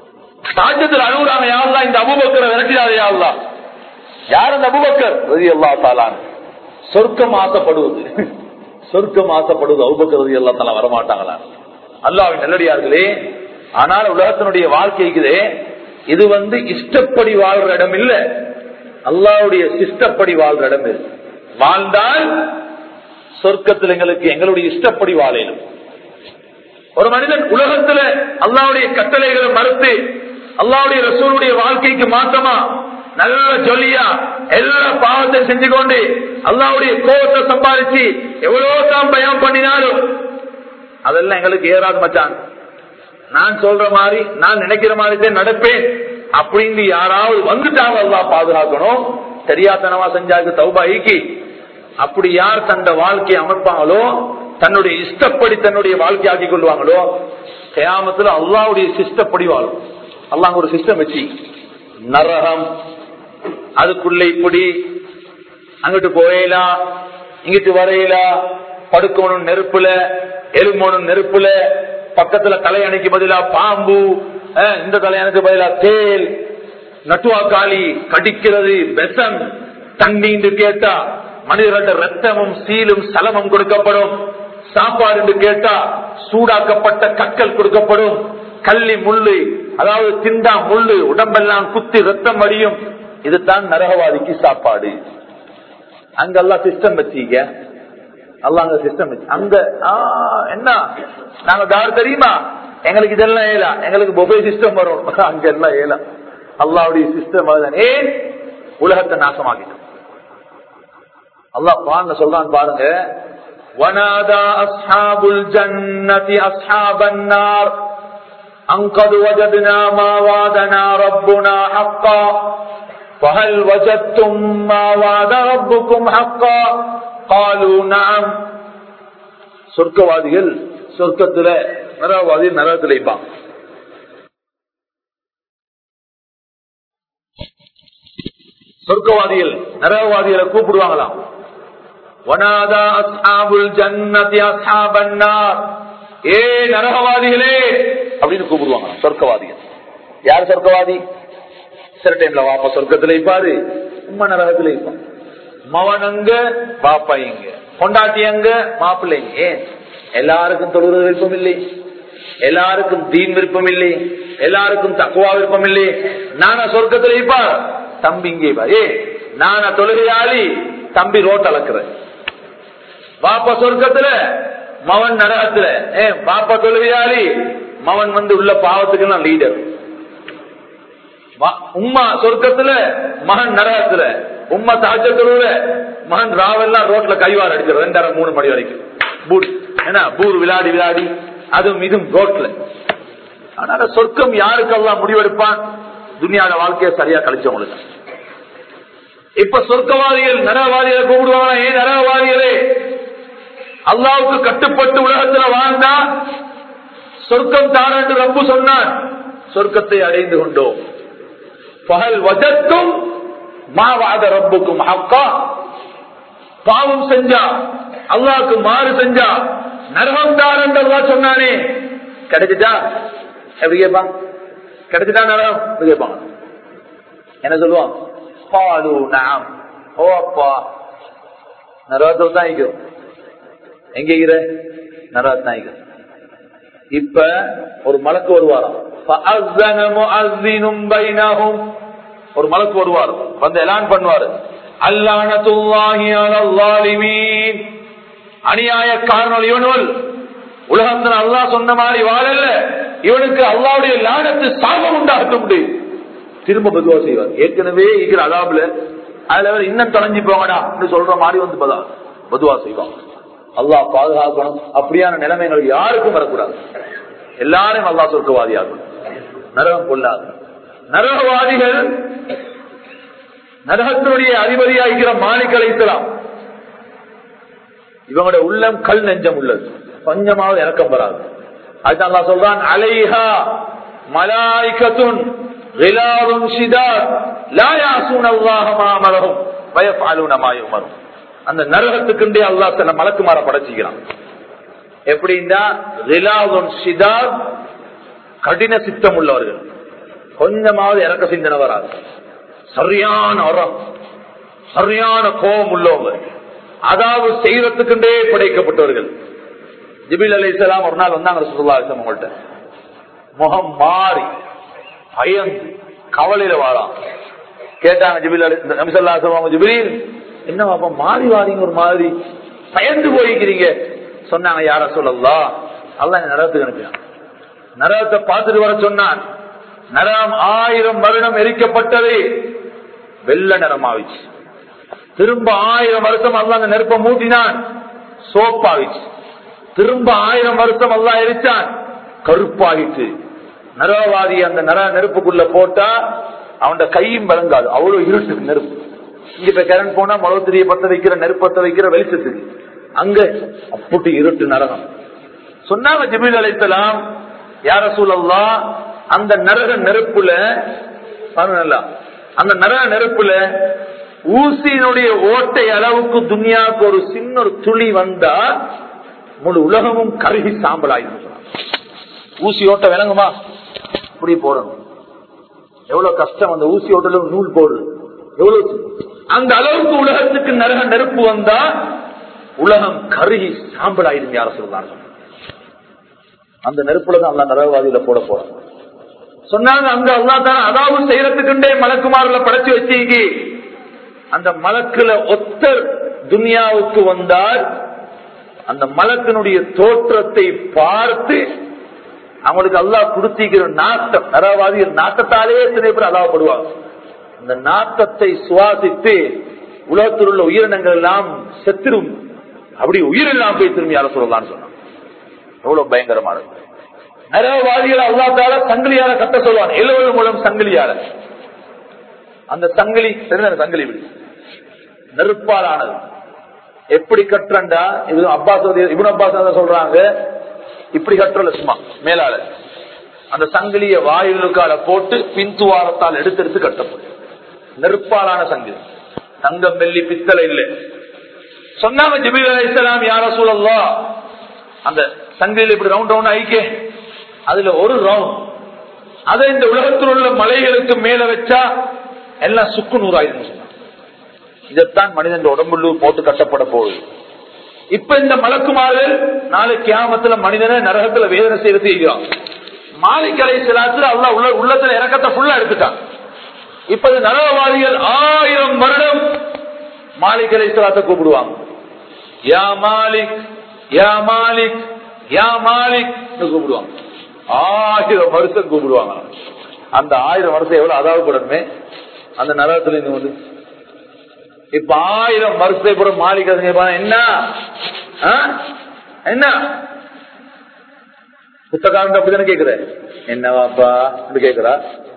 ராஜ்யத்தில் அழுகுறாங்க யாருலாம் இந்த அபுபக்கரை விரட்டிடாதே யாருலாம் யார் அந்த அபுபக்கர் ரதி அல்லா தாலான் சொர்க்கம் ஆசைப்படுவது சொர்க்கம் ஆசைப்படுவது அபுபக்கர் ரதி அல்லா தாலா வரமாட்டாங்களா அல்லாவின் நல்லடியார்களே ஆனால் உலகத்தினுடைய வாழ்க்கைக்குதே இது வந்து இஷ்டப்படி வாழ்ற இடம் இல்ல அல்லாவுடைய சிஷ்டப்படி வாழ்ற இடம் இது வாழ்ந்தால் சொர்க்கத்தில் எங்களுக்கு எங்களுடைய இஷ்டப்படி வாழையிலும் ஒரு மனிதன் உலகத்துல அல்லாவுடைய கட்டளைகளை மறுத்து அல்லாவுடைய ரசூலுடைய வாழ்க்கைக்கு மாற்றமா நல்ல ஜொலியா எல்லா பாவத்தை செஞ்சு கொண்டு அல்லாவுடைய கோபத்தை சம்பாதிச்சு எவ்வளவு தான் பயம் பண்ணினாலும் அதெல்லாம் எங்களுக்கு ஏறாது மச்சான் நான் சொல்ற மாதிரி நான் நினைக்கிற மாதிரி தான் நடப்பேன் அப்படின்னு யாராவது வந்துட்டாங்க அல்லா பாதுகாக்கணும் தெரியாதனமா செஞ்சாக்கு தௌபாய்க்கு அப்படி யார் தந்த வாழ்க்கையை அமைப்பாங்களோ தன்னுடைய இஷ்டப்படி தன்னுடைய வாழ்க்கை ஆக்கி கொள்வாங்களோ கயாமத்துல அல்லாவுடைய சிஸ்டப்படி வாழும் அல்லாங்க ஒரு சிஸ்டம் வச்சு நரகம் அதுக்குள்ள இப்படி அங்கிட்டு போயலா இங்கிட்டு வரையலா படுக்கணும் நெருப்புல எலும்பணும் நெருப்புல பக்கத்துல தலையணைக்கு பதிலா பாம்பு அஹ், இந்த தலையணைக்கு பதிலா தேல் நட்டுவாக்காளி கடிக்கிறது பெசம் தண்ணி கேட்டா மனிதர்கள ரத்தமும் சீலும் சலமும் கொடுக்கப்படும் சாப்பாடு என்று கேட்டா சூடாக்கப்பட்ட கற்கள் கொடுக்கப்படும் கள்ளி முள்ளு அதாவது திண்டா முள்ளு உடம்பெல்லாம் குத்தி ரத்தம் வடியும் இதுதான் நரகவாதிக்கு சாப்பாடு அங்கெல்லாம் சிஸ்டம் வச்சீங்க அல்ல அங்க சிஸ்டம் வச்சு அங்க ஆ, என்ன நாங்க தார் தெரியுமா எங்களுக்கு இதெல்லாம் ஏலா எங்களுக்கு மொபைல் சிஸ்டம் வரும் அங்க எல்லாம் ஏலா அல்லாவுடைய சிஸ்டம் அதுதான் ஏன் உலகத்தை நாசமாக்கிட்டோம் அல்லாஹ் பாருங்க சொல்றான் பாருங்க வனாதா அஸ்ஹாபுல் ஜன்னதி அஸ்ஹாபன் நார் أن قد وجدنا ما وعدنا ربنا حقا فهل وجدتم ما وعد ربكم حقا قالوا نعم சொர்க்கவாதிகள் சொர்க்கத்துல நரகவாதி நரகத்துல இருப்பான் சொர்க்கவாதிகள் நரகவாதிகளை கூப்பிடுவாங்களாம் வனாதா அஸ்ஹாபுல் ஜன்னதி அஸ்ஹாபன் நார் ஏ நரகவாதிகளே அப்படின்னு கூப்பிடுவாங்களாம் சொர்க்கவாதிகள் யார் சொர்க்கவாதி சில டைம்ல வாப்பா சொர்க்கத்துல இருப்பாரு உம்மா நரகத்துல இருப்பான் மவன் அங்க பாப்பா இங்க கொண்டாட்டி அங்க மாப்பிள்ளை இங்க. ஏன் எல்லாருக்கும் தொழுவது விருப்பம் இல்லை எல்லாருக்கும் தீன் விருப்பம் இல்லை எல்லாருக்கும் தக்குவா விருப்பம் இல்லை நானா சொர்க்கத்துல இருப்பார் தம்பி இங்கே இருப்பார். ஏ நானா தொழுகையாளி தம்பி ரோட் அளக்குறேன் பாப்பா சொர்க்கத்துல மவன் நரகத்துல ஏ பாப்பா தொழுகையாளி மவன் வந்து உள்ள பாவத்துக்கு நான் லீடர் உம்மா சொர்க்கத்துல மகன் நரகத்துல உம்மா தாஜத்துல மகன் ராவெல்லாம் ரோட்ல கைவார் அடிக்கிற ரெண்டரை மூணு மணி வரைக்கும் பூர் என்ன பூர் விளையாடி விளையாடி அதுவும் இதுவும் ரோட்ல ஆனா சொர்க்கம் யாருக்கெல்லாம் முடிவெடுப்பான் துனியாட வாழ்க்கையை சரியா கழிச்சவங்களுக்கு இப்ப சொர்க்கவாதிகள் நரகவாதிகளை கூப்பிடுவாங்க ஏன் நரகவாதிகளே அல்லாவுக்கு கட்டுப்பட்டு உலகத்துல வாழ்ந்தா சொர்க்கம் தான என்று ரப்பு சொன்னான் சொர்க்கத்தை அடைந்து கொண்டோம் பகல் வஜத்தும் மாவாத ரப்புக்கும் ஹக்கா பாவம் செஞ்சா அல்லாவுக்கு மாறு செஞ்சா நரகம் தான் என்று அல்லாஹ் சொன்னானே கிடைச்சிட்டா எப்படி கேட்பான் கிடைச்சிட்டா நரகம் எப்படி கேட்பாங்க என்ன சொல்லுவான் பாலு நாம் ஓ அப்பா நரகத்தில் தான் இருக்கிறோம் எங்க இருக்கிற நரகத்தில் தான் இருக்கிறோம் இப்ப ஒரு மலக்கு வருவாராம் فَأَذَّنَ مُؤَذِّنٌ بَيْنَهُمْ. ஒரு மலக்கு வருவார் வந்து எலான் பண்ணுவாரு அல்லானத்துல்லாஹி அலல் ஸாலிமீன். அநியாயக்காரனோல் இவனுள் உலகத்தில் அல்லாஹ் சொன்ன மாதிரி வாழல்ல இவனுக்கு அல்லாவுடைய லானத்து சாபம் உண்டாகட்டும் திரும்ப பதுவா செய்வார் ஏற்கனவே இருக்கிற அதாபுல அதுல அவர் இன்னும் தொலைஞ்சு போங்கடா அப்படின்னு சொல்ற மாதிரி வந்து பதா பதுவா செய்வான் அல்லாஹ் பாதுகாக்கணும் அப்படியான நிலைமைகள் யாருக்கும் வரக்கூடாது எல்லாரும் அல்லாஹ் சொர்க்கவாதியாகும் நரகம் கொள்ளாது நரகவாதிகள் நரகத்தினுடைய அதிபதியாகிற மாலிக் அழைக்கலாம் இவங்களுடைய உள்ளம் கல் நெஞ்சம் உள்ளது கொஞ்சமாவது இறக்கம் வராது அதுதான் அல்லாஹ் சொல்றான் அலைஹா மலாய்கத்துன் غلال شداد لا يعصون الله ما امرهم ويفعلون ما يؤمرون அந்த நரகத்துக்குண்டே அல்லாஹ் சில மலக்குமார படைச்சுக்கிறான் எப்படின்னா ரிலாதுன் ஷிதாத் கடின சித்தம் உள்ளவர்கள் கொஞ்சமாவது இறக்க சிந்தனை வராது சரியான உரம் சரியான கோபம் உள்ளவங்க அதாவது செய்யறதுக்குண்டே படைக்கப்பட்டவர்கள் ஜிபில் அலி இஸ்லாம் ஒரு நாள் வந்தாங்க சுல்லா உங்கள்கிட்ட முகம் மாறி பயந்து கவலையில வாழாம் கேட்டாங்க ஜிபில் அலி நபிசல்லா சொல்லுவாங்க ஜிபில் என்ன அப்ப மாறி வாரீங்க ஒரு மாதிரி பயந்து போய்க்கிறீங்க சொன்னாங்க யார சொல்லலாம் அல்ல நரகத்துக்கு அனுப்பினான் நரகத்தை பார்த்துட்டு வர சொன்னான் நரம் ஆயிரம் வருடம் எரிக்கப்பட்டது வெள்ள நிறமாவிச்சு திரும்ப ஆயிரம் வருஷம் அல்ல அந்த நெருப்பை மூட்டினான் சோப்பாவிச்சு திரும்ப ஆயிரம் வருஷம் அல்லா எரிச்சான் கருப்பாகிட்டு நரவாதி அந்த நர நெருப்புக்குள்ள போட்டா அவன் கையும் விளங்காது அவ்வளவு இருட்டு நெருப்பு இங்க இப்ப கரண்ட் போனா முளவு பத்த வைக்கிற நெருப்பத்தை வைக்கிற வெளிச்சத்துக்கு அங்க அப்புட்டு இருட்டு நரகம் சொன்னாங்க ஜிபில் அழைத்தலாம் யார சூழல்லா அந்த நரக நெருப்புல பாருங்க அந்த நரக நெருப்புல ஊசியினுடைய ஓட்டை அளவுக்கு துனியாவுக்கு ஒரு சின்ன ஒரு துளி வந்தா முழு உலகமும் கருகி சாம்பலாயிரும் ஊசி ஓட்ட விளங்குமா இப்படி போடணும் எவ்வளவு கஷ்டம் அந்த ஊசி ஓட்டல நூல் போடுது எவ்வளவு அந்த அளவுக்கு உலகத்துக்கு நரக நெருப்பு வந்தா உலகம் கருகி சாம்பலாயிரும் யார சொல்றாங்க அந்த நெருப்புலதான் அல்லா நரகவாதியில போட போறாங்க சொன்னாங்க அங்க அல்லா தான் அதாவது செய்யறதுக்குண்டே மலக்குமாரில படைச்சு வச்சீங்க அந்த மலக்குல ஒத்தர் துனியாவுக்கு வந்தால் அந்த மலத்தினுடைய தோற்றத்தை பார்த்து அவங்களுக்கு அல்லா கொடுத்திக்கிற நாட்டம் நரவாதிகள் நாட்டத்தாலே எத்தனை பேர் அலாவப்படுவாங்க அந்த நாட்டத்தை சுவாசித்து உலகத்தில் உள்ள உயிரினங்கள் எல்லாம் செத்துரும் அப்படி உயிர் எல்லாம் போய் திரும்பி யார சொல்லலாம்னு சொன்னான் எவ்வளவு பயங்கரமானது நரவாதிகள் அல்லா தால சங்கிலியால கட்ட சொல்லுவான் எழுவது மூலம் சங்கிலியால அந்த சங்கிலி தெரிஞ்ச சங்கிலி விடு நெருப்பால் ஆனது எப்படி கட்டுறண்டா இது அப்பாஸ் இவன் அப்பாஸ் சொல்றாங்க இப்படி கட்டுறல சும்மா மேலால அந்த சங்கிலிய வாயிலுக்கால போட்டு பின்துவாரத்தால் எடுத்து எடுத்து கட்டப்படும் நெருப்பாலான சங்கிலி தங்கம் வெள்ளி பித்தளை இல்லை சொன்னாங்க ஜிபில் அலி இஸ்லாம் யார சூழல்லா அந்த சங்கிலியில் இப்படி ரவுண்ட் ரவுண்ட் ஆயிக்கே அதுல ஒரு ரவுண்ட் அதை இந்த உலகத்தில் உள்ள மலைகளுக்கு மேல வச்சா எல்லாம் சுக்கு நூறாயிரம் சொன்னாங்க இதைத்தான் மனிதன் உடம்புள்ளு போட்டு கட்டப்பட போகுது இப்ப இந்த மலக்குமாறு நாளைக்கு கியாமத்துல மனிதனை நரகத்துல வேதனை செய்து செய்கிறான் மாலிக்கலை சிலாத்துல அல்ல உள்ள உள்ளத்துல இறக்கத்தை ஃபுல்லா எடுத்துட்டான் இப்ப இந்த நரகவாதிகள் ஆயிரம் வருடம் மாலிக்கலை சிலாத்தை கூப்பிடுவாங்க யா மாலிக் யா மாலிக் யா மாலிக் கூப்பிடுவாங்க ஆயிரம் வருஷம் கூப்பிடுவாங்க அந்த ஆயிரம் வருஷம் எவ்வளவு அதாவப்படணுமே அந்த நரகத்துல இருந்து வந்து இப்ப ஆயிரம் வருஷத்தை கூட மாளிகை என்ன என்ன புத்தகாரன் அப்படித்தானே கேக்குற என்னவாப்பா கேக்குறா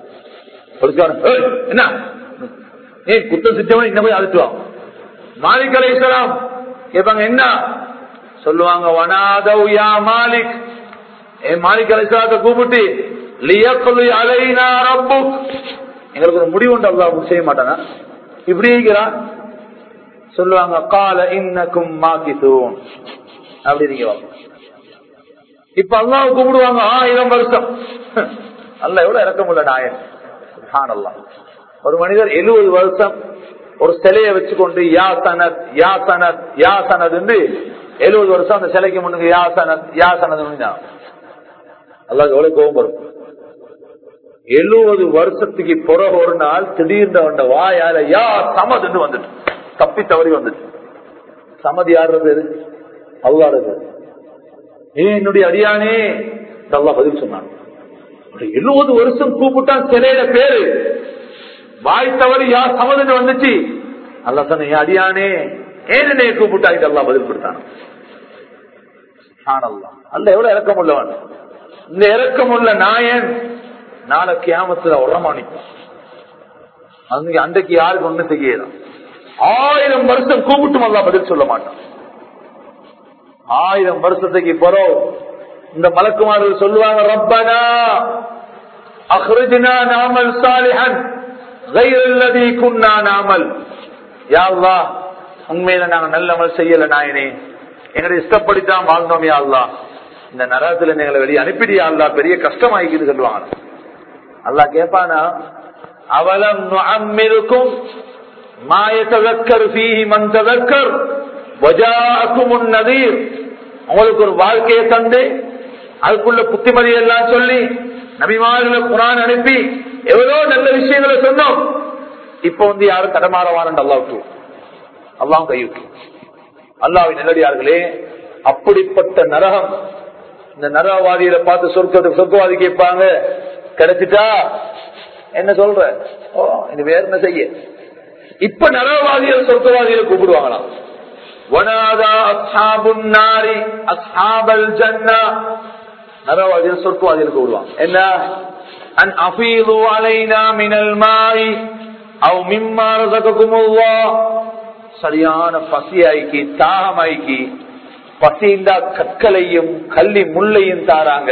என்ன ஏ குத்தம் சித்தவன் இந்த போய் அழைச்சுவான் மாலிக் அலை இஸ்லாம் கேட்பாங்க என்ன சொல்லுவாங்க வனாதவ் யா மாலிக் ஏ மாலிக் அலை இஸ்லாத்தை கூப்பிட்டு லியக்குலு அலைனா ரப்புக் எங்களுக்கு ஒரு முடிவு உண்டு அல்லா செய்ய மாட்டானா இப்படி இருக்கிறான் சொல்லுவாங்க கால இன்னக்கும் மாக்கித்தூன் அப்படி இருக்கீங்க இப்ப அல்லாஹ் கூப்பிடுவாங்க ஆயிரம் வருஷம் அல்ல எவ்வளவு இறக்க முடியல நாயன் அல்லா ஒரு மனிதர் எழுபது வருஷம் ஒரு சிலையை வச்சுக்கொண்டு யா சனத் யா சனத் யா சனத் என்று எழுபது வருஷம் அந்த சிலைக்கு முன்னுக்கு யா சனத் யா சனத் அல்லாஹ் எவ்வளவு கோபம் வரும் எழுபது வருஷத்துக்கு பிறகு ஒரு நாள் திடீர்னு வந்த வாயால யா சமதுன்னு வந்துட்டு தப்பி தவறி வந்துட்டு சமதி யாருறது அல்லாடுறது ஏ என்னுடைய அடியானே நல்லா பதில் சொன்னான் எழுபது வருஷம் கூப்பிட்டான் சிலையில பேரு வாய் தவறி யா சமதுன்னு வந்துச்சு அல்ல சொன்ன என் அடியானே ஏன் என்னைய கூப்பிட்டா இதெல்லாம் பதில் கொடுத்தான் அல்ல எவ்வளவு இறக்கம் உள்ளவன் இந்த இறக்கம் உள்ள நாயன் நாளை கியாமத்துல உரமானிப்பான் அன்னைக்கு அன்றைக்கு யாருக்கு ஒண்ணு செய்யலாம் ஆயிரம் வருஷம் கூப்பிட்டும் அல்லா பதில் சொல்ல மாட்டான் ஆயிரம் வருஷத்துக்கு பிறகு இந்த மலக்குமார்கள் சொல்லுவாங்க ரப்பனா அஹ்ரஜ்னா நாமல் சாலிஹன் غير الذي كنا نعمل யா அல்லாஹ் உண்மையில நாங்க நல்ல அமல் செய்யல நாயனே எங்களை இஷ்டப்படித்தான் வாழ்ந்தோம் யா அல்லாஹ் இந்த நரகத்துல எங்களை வெளியே அனுப்பிடியா அல்லா பெரிய கஷ்டமாயிக்குது சொல்லுவாங்க அல்லாஹ் கேட்பானா அவலம் நுஅம்மிருக்கும் மா யதذكر فيه من تذكر وجاءكم النذير உங்களுக்கு ஒரு வாழ்க்கையை தந்து அதுக்குள்ள புத்திமதி எல்லாம் சொல்லி நபிமார்களை குரான் அனுப்பி எவ்வளவு நல்ல விஷயங்களை சொன்னோம் இப்ப வந்து யாரும் தடமாறவாரன் அல்லாவுக்கு அல்லாம் கைவிட்டு அல்லாவின் நல்லடியார்களே அப்படிப்பட்ட நரகம் இந்த நரகவாதியில பார்த்து சொர்க்கத்தை சொர்க்கவாதி கேட்பாங்க கிடைச்சிட்டா என்ன சொல்ற ஓ இது வேற என்ன செய்ய இப்ப நரகவாதிகள் சொர்க்கவாதிகளை கூப்பிடுவாங்களாம் வனாதா அஸ்ஹாபுன் நாரி அஸ்ஹாபல் ஜன்னா நரகவாதிகள் சொர்க்கவாதிகள் கூப்பிடுவாங்க என்ன அன் அஃபீது அலைனா மினல் மாய் அவ் மிம்மா ரஸககுமுல்லாஹ் சரியான பசியாய்க்கு தாகமாய்க்கு பசிந்தா கற்களையும் கள்ளி முள்ளையும் தாராங்க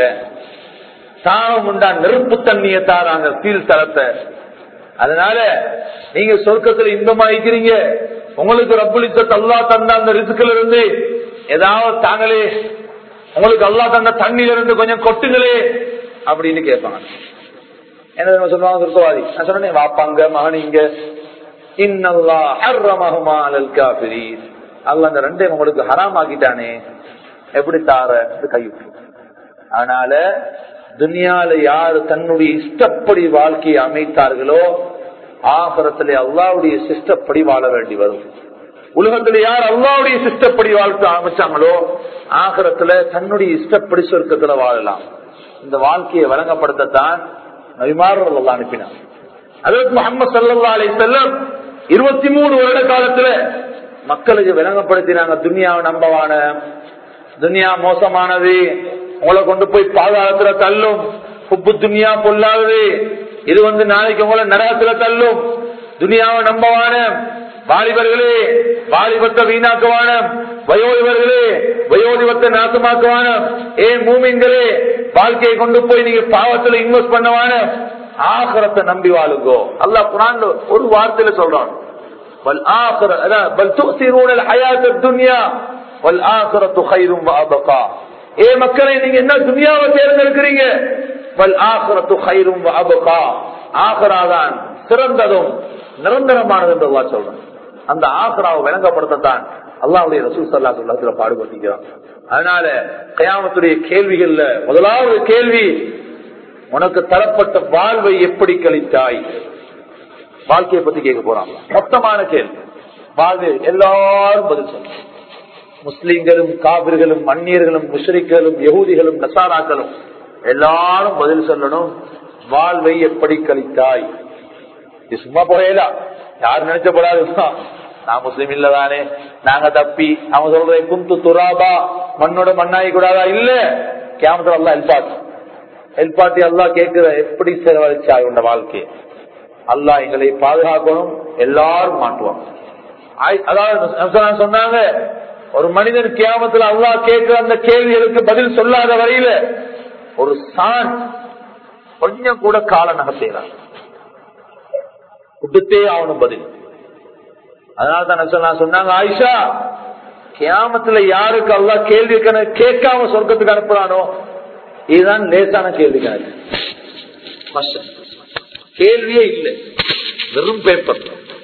தாகம் உண்டா நெருப்பு தண்ணிய தாராங்க கீழ் தரத்தை அதனால நீங்க சொர்க்கத்துல இன்பமாயிக்கிறீங்க உங்களுக்கு ரப்புளித்த அல்லா தந்த அந்த ரிசுக்கில இருந்து ஏதாவது தாங்களே உங்களுக்கு அல்லா தந்த தண்ணியில இருந்து கொஞ்சம் கொட்டுங்களே அப்படின்னு கேட்பாங்க என்ன தெரியுமா சொல்லுவாங்க சொர்க்கவாதி நான் சொன்னேன் வாப்பாங்க மகனிங்க இன்னல்லா ஹர்ரமஹுமா அலல் காஃபிரீன் அல்லாஹ் அந்த ரெண்டையும் உங்களுக்கு ஹராம் ஆக்கிட்டானே எப்படி தார கைவிட்டு அதனால துனியால யாரு தன்னுடைய இஷ்டப்படி வாழ்க்கையை அமைத்தார்களோ ஆகரத்திலே அல்லாவுடைய சிஷ்டப்படி வாழ வேண்டி வரும் உலகத்துல யார் அல்லாவுடைய சிஷ்டப்படி வாழ்க்கை அமைச்சாங்களோ ஆகரத்துல தன்னுடைய இஷ்டப்படி சொர்க்கத்துல வாழலாம் இந்த வாழ்க்கையை வழங்கப்படுத்தத்தான் நபிமார்கள் அல்லா அனுப்பினார் அதற்கு முகமது சல்லா அலி செல்லம் இருபத்தி மூணு வருட காலத்துல மக்களுக்கு விளங்கப்படுத்தினாங்க துனியாவை நம்பவான துனியா மோசமானது உங்களை கொண்டு போய் பாதாளத்துல தள்ளும் உப்பு துனியா பொல்லாதது இது வந்து நாளைக்கு உங்களை நரகத்துல தள்ளும் துனியாவை நம்பவான வாலிபர்களே வாலிபத்தை வீணாக்குவான வயோதிபர்களே வயோதிபத்தை நாசமாக்குவான ஏ மூமின்களே வாழ்க்கையை கொண்டு போய் நீங்க பாவத்துல இன்வெஸ்ட் பண்ணவான ஆகரத்தை நம்பி வாழுங்கோ அல்லா குரான் ஒரு வார்த்தையில சொல்றான் ஏ மக்களை நீங்க என்ன துனியாவை தேர்ந்தெடுக்கிறீங்க ஆகராதான் சிறந்ததும் நிரந்தரமானது என்று அல்லா சொல்றேன் அந்த ஆகராவை விளங்கப்படுத்தத்தான் அல்லாவுடைய ரசூல் சல்லா சொல்லத்துல பாடுபட்டிருக்கிறான் அதனால கயாமத்துடைய கேள்விகள்ல முதலாவது கேள்வி உனக்கு தரப்பட்ட வாழ்வை எப்படி கழித்தாய் வாழ்க்கையை பத்தி கேட்க போறாங்க மொத்தமான கேள்வி வாழ்வு எல்லாரும் பதில் சொல்லும் முஸ்லிம்களும் காவிர்களும் அந்நியர்களும் முஷ்ரிக்களும் யகூதிகளும் நசாராக்களும் எல்லாரும் பதில் சொல்லணும் வாழ்வை எப்படி கழித்தாய் இது சும்மா போயலா யாரும் நினைச்சப்படாது நான் முஸ்லீம் இல்லதானே நாங்க தப்பி அவங்க சொல்றேன் குந்து துராபா மண்ணோட மண்ணாகி கூடாதா இல்ல கேமத்துல எல்லாம் ஹெல்பாட்டு ஹெல்பாட்டி எல்லாம் கேட்கிற எப்படி செலவழிச்சாய் உண்ட வாழ்க்கை அல்லாஹ் எங்களை பாதுகாக்கணும் எல்லாரும் மாட்டுவாங்க அதாவது சொன்னாங்க ஒரு மனிதன் கியாமத்தில் அல்லாஹ் கேட்கிற அந்த கேள்விகளுக்கு பதில் சொல்லாத வரையில ஒரு சான் கொஞ்சம் கூட கால நகர்த்தேறான் கொடுத்தே ஆகணும் பதில் அதனால தான் சொன்னாங்க ஆயிஷா கியாமத்துல யாருக்கு அல்லா கேள்வி கணக்கு கேட்காம சொர்க்கத்துக்கு அனுப்புறானோ இதுதான் லேசான கேள்வி கணக்கு கேள்வியே இல்லை வெறும் பேப்பர்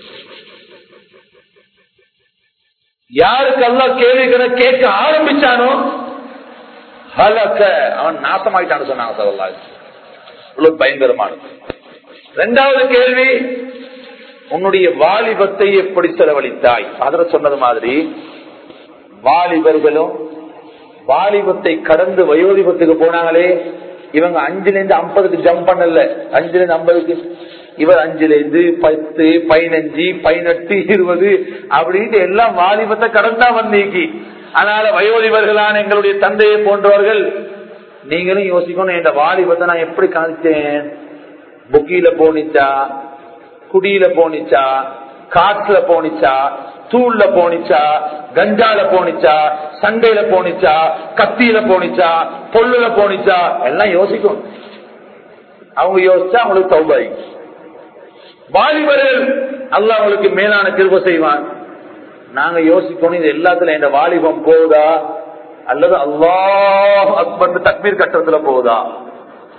யாருக்கு அல்லா கேள்வி கணக்கு கேட்க ஆரம்பிச்சானோ ஹலக்க அவன் நாசமாயிட்டான்னு சொன்னாங்க சவல்லா இவ்வளவு பயங்கரமானது ரெண்டாவது கேள்வி உன்னுடைய வாலிபத்தை எப்படி செலவழித்தாய் அதில் சொன்னது மாதிரி வாலிபர்களும் வாலிபத்தை கடந்து வயோதிபத்துக்கு போனாங்களே இவங்க அஞ்சுல இருந்து ஐம்பதுக்கு ஜம்ப் பண்ணல அஞ்சுல இருந்து ஐம்பதுக்கு இவர் அஞ்சுல இருந்து பத்து பதினஞ்சு பதினெட்டு இருபது அப்படின்ட்டு எல்லாம் வாலிபத்தை கடந்தா வந்தீங்கி அதனால வயோதிபர்களான எங்களுடைய தந்தையை போன்றவர்கள் நீங்களும் யோசிக்கணும் இந்த வாலிபத்தை நான் எப்படி காணிச்சேன் புக்கியில போனிச்சா குடியில போனிச்சா காற்றுல போனிச்சா தூள்ல போனிச்சா கஞ்சால போனிச்சா சண்டையில போனிச்சா கத்தியில போனிச்சா பொல்லுல போனிச்சா எல்லாம் யோசிக்கும் அவங்க யோசிச்சா அவங்களுக்கு தௌபாய் வாலிபர்கள் அல்ல அவங்களுக்கு மேலான திரும்ப செய்வான் நாங்க யோசிக்கணும் இது எல்லாத்துல இந்த வாலிபம் போகுதா அல்லது அல்லாஹ் அக்பர் தக்பீர் கட்டத்துல போகுதா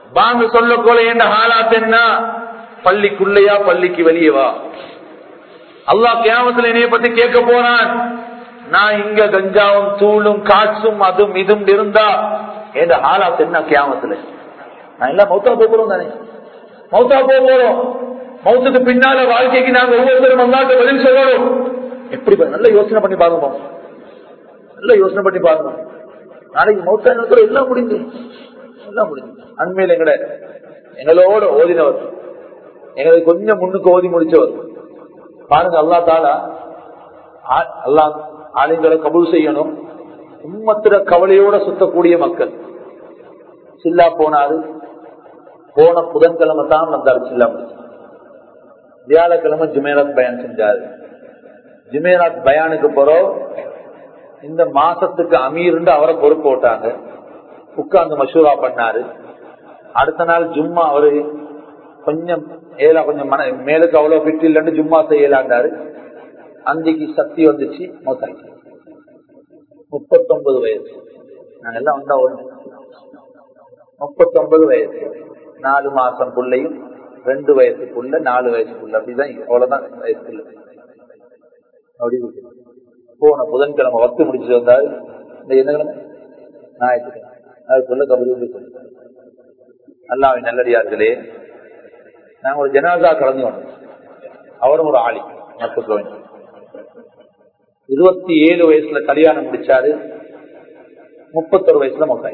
பாங்க சொல்ல போல என்ன ஹாலாத் என்ன பள்ளிக்குள்ளையா பள்ளிக்கு வெளியே வா அல்லாஹ் கியாமத்துல என்னைய பத்தி கேட்க போறான் நான் இங்க கஞ்சாவும் தூளும் காற்றும் அதுவும் இதும் இருந்தா என் ஹாலாத் என்ன கியாமத்துல நான் எல்லாம் மௌத்தா போகிறோம் தானே மௌத்தா போகிறோம் மௌத்துக்கு பின்னால வாழ்க்கைக்கு நாங்க ஒவ்வொருத்தரும் அல்லாட்ட பதில் சொல்லணும் எப்படி பா- நல்ல யோசனை பண்ணி பாருங்க நல்ல யோசனை பண்ணி பாருங்க நாளைக்கு மௌத்தா நேரத்துல எல்லாம் முடிஞ்சு எல்லாம் முடிஞ்சு அண்மையில் எங்கட எங்களோட ஓதினவர் எங்களுக்கு கொஞ்சம் முன்னுக்கு ஓதி முடிச்சவர் பாருங்க அல்லா தாலா ஆ- அல்லா ஆளுங்களை கபூல் செய்யணும் உம்மத்திர கவலையோட சுத்தக்கூடிய மக்கள் சில்லா போனாரு போன புதன்கிழமை தான் வந்தாரு சில்லா முடிச்சு வியாழக்கிழமை ஜுமேராத் பயான் செஞ்சாரு ஜுமேராத் பயானுக்கு போறோம் இந்த மாசத்துக்கு அமீர்னு அவரை பொறுப்பு போட்டாங்க உட்கார்ந்து மஷூரா பண்ணாரு அடுத்த நாள் ஜும்மா அவரு கொஞ்சம் ஏலா கொஞ்சம் மன மேலுக்கு அவ்வளவு ஃபிட் இல்லைன்னு ஜும்மா செய்யலாண்டாரு அன்றைக்கு சக்தி வந்துச்சு மொத்தாச்சு முப்பத்தொன்பது வயசு நாங்க எல்லாம் வந்தா ஒண்ணு முப்பத்தொன்பது வயசு நாலு மாசம் புள்ளையும் ரெண்டு வயசுக்குள்ள நாலு வயசுக்குள்ள அப்படிதான் அவ்வளவுதான் வயசுக்குள்ள அப்படி இருக்கு. போன புதன்கிழமை வத்து முடிச்சுட்டு வந்தாரு இந்த என்ன கிழமை ஞாயிற்றுக்கிழமை அதுக்குள்ள கபடி சொல்லிட்டாரு அல்லாவின் நல்லடியார்களே நாங்க ஒரு ஜனாதா கலந்து வந்தோம் அவரும் ஒரு ஆளி நட்பு இருபத்தி ஏழு வயசுல கல்யாணம் முடிச்சாரு முப்பத்தொரு வயசுல மொத்தாய்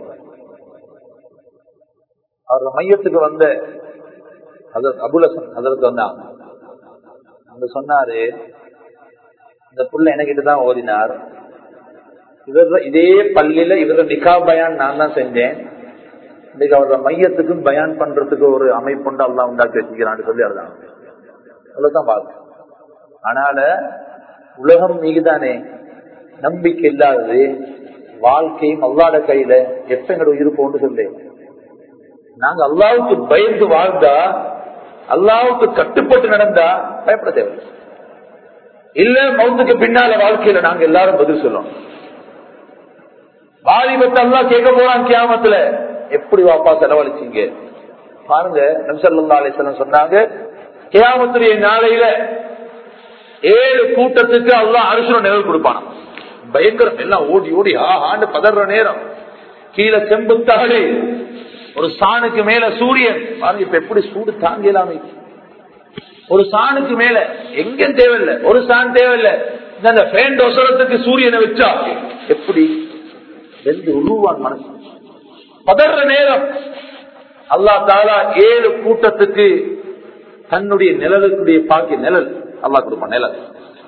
அவர் மையத்துக்கு வந்த அதற்கு அபுலசன் அதற்கு வந்தாங்க அங்க சொன்னாரு இந்த புள்ள எனக்கிட்ட தான் ஓதினார் இவர் இதே பள்ளியில இவர நிக்கா பயான் நான் தான் செஞ்சேன் இன்னைக்கு அவரோட மையத்துக்கும் பயான் பண்றதுக்கு ஒரு அமைப்புண்டு எல்லாம் உண்டாக்கி வச்சுக்கிறான்னு சொல்லி அதுதான் அவ்வளவுதான் பார்க்க ஆனால உலகம் மீதுதானே நம்பிக்கை இல்லாதது வாழ்க்கையும் அல்லாட கையில எப்ப எங்களோட உயிர் போன்னு சொல்லு நாங்க அல்லாவுக்கு பயந்து வாழ்ந்தா அல்லாவுக்கு கட்டுப்பட்டு நடந்தா பயப்பட தேவை இல்ல மௌத்துக்கு பின்னால வாழ்க்கையில நாங்க எல்லாரும் பதில் சொல்லணும் வாலிபத்தை எல்லாம் கேட்க போறான் கியாமத்துல எப்படி வாப்பா செலவழிச்சீங்க பாருங்க நம்சல்லா அலிஸ்லாம் சொன்னாங்க கியாமத்துடைய நாளையில ஏழு கூட்டத்துக்கு அல்லாஹ் அரசு நிழல் கொடுப்பான் பயங்கரம் எல்லாம் ஓடி ஓடி ஆ ஆண்டு பதற நேரம் கீழே செம்புத்தாடு ஒரு சாணுக்கு மேல சூரியன் பாருங்க இப்ப எப்படி சூடு தாங்கலாமே ஒரு சாணுக்கு மேல எங்க தேவையில்லை ஒரு சான் தேவையில்லை இந்த ஃபேன் ஒசரத்துக்கு சூரியனை வச்சா எப்படி வெந்து உருவான் மனசு பதற நேரம் அல்லா தாலா ஏழு கூட்டத்துக்கு தன்னுடைய நிழலுக்குடைய பாக்கிய நிழல் அல்லா கொடுப்பான் நிழல்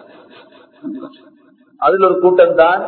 அதுல ஒரு கூட்டம் தான்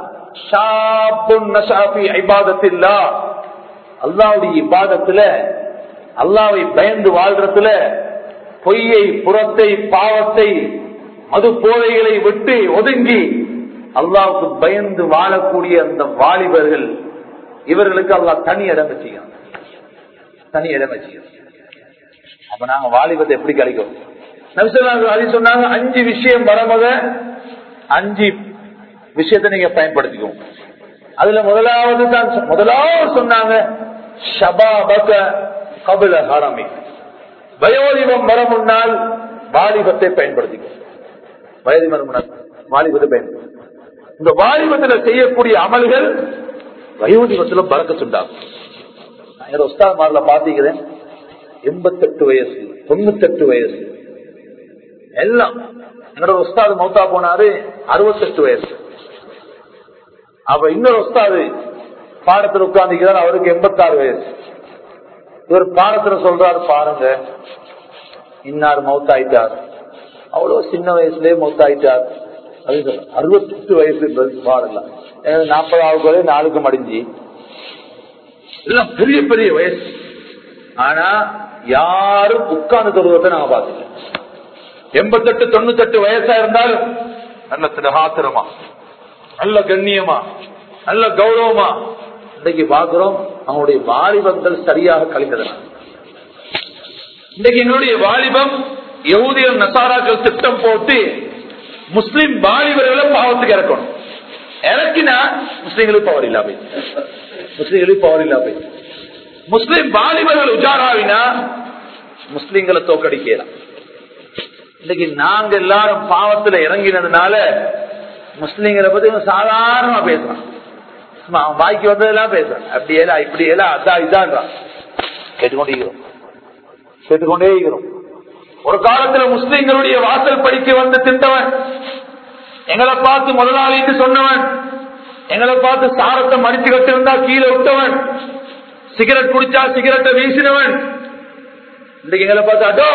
அல்லாவுடைய இபாதத்துல அல்லாவை பயந்து வாழ்றதுல பொய்யை புறத்தை பாவத்தை மது போதைகளை விட்டு ஒதுங்கி அல்லாவுக்கு பயந்து வாழக்கூடிய அந்த வாலிபர்கள் இவர்களுக்கு அல்லாஹ் தனி இடம் வச்சுக்கணும் தனி இடம் வச்சுக்கணும் அப்ப நாங்க வாலிபத்தை எப்படி கிடைக்கும் நபிசல்லாஹு சொன்னாங்க அஞ்சு விஷயம் வரமத அஞ்சு விஷயத்தை நீங்க பயன்படுத்திக்கோங்க அதுல முதலாவது தான் சொ- முதலாவது சொன்னாங்க ஷபாபக கபில ஹரமி வயோதிபம் வர முன்னால் வாலிபத்தை பயன்படுத்திக்கும் வயது வர முன்னால் வாலிபத்தை பயன்படுத்தி இந்த வாலிபத்துல செய்யக்கூடிய அமல்கள் வயோதிபத்துல பறக்க சுண்டாகும் நான் உஸ்தாத் மாரில பாத்தீங்கிறேன் எண்பத்தெட்டு வயசு தொண்ணூத்தெட்டு வயசு எல்லாம் என்னோட உஸ்தாது மௌத்தா போனாரு அறுபத்தெட்டு வயசு அப்ப இன்னொரு உஸ்தாது பாடத்தில் உட்கார்ந்துக்கிறார் அவருக்கு எண்பத்தாறு வயசு இவர் பாடத்துல சொல்றாரு பாருங்க இன்னார் மௌத்தாயிட்டார் அவ்வளவு சின்ன வயசுலயே மௌத்தாயிட்டார் அறுபத்தி எட்டு வயசு பாடலாம் நாற்பதாவது நாளுக்கு மடிஞ்சு எல்லாம் பெரிய பெரிய வயசு ஆனா யாரும் உட்கார்ந்து தொழுவதை நாங்க பாத்துக்கல எண்பத்தெட்டு தொண்ணூத்தெட்டு வயசா இருந்தாலும் நல்ல திடகாத்திரமா நல்ல கண்ணியமா நல்ல கௌரவமா இன்னைக்கு பாக்குறோம் அவனுடைய வாலிபங்கள் சரியாக கழிந்ததன இன்னைக்கு எங்களுடைய வாலிபம் யகுதியர் நசாராக்கள் திட்டம் போட்டு முஸ்லிம் வாலிபர்களை பாவத்துக்கு இறக்கணும் இறக்கினா முஸ்லீம்களுக்கு பவர் இல்லா போய் முஸ்லீம்களுக்கு பவர் இல்லா போய் முஸ்லிம் வாலிபர்கள் உஜாராவினா முஸ்லிம்களை தோக்கடிக்கலாம் இன்னைக்கு நாங்க எல்லாரும் பாவத்துல இறங்கினதுனால முஸ்லிம்களை பத்தி இவன் சாதாரணமா பேசுறான் சும்மா அவன் வாய்க்கு வந்ததெல்லாம் பேசுறான் அப்படி எல்லாம் இப்படி எல்லாம் அதான் இதான்றான் கேட்டுக்கொண்டே இருக்கிறோம் கேட்டுக்கொண்டே இருக்கிறோம் ஒரு காலத்துல முஸ்லிம்களுடைய வாசல் படிக்க வந்து திண்டவன் எங்களை பார்த்து முதலாளின்னு சொன்னவன் எங்களை பார்த்து சாரத்தை மடிச்சு கட்டிருந்தா கீழே விட்டவன் சிகரெட் குடிச்சா சிகரெட்டை வீசினவன் இன்னைக்கு எங்களை பார்த்து அதோ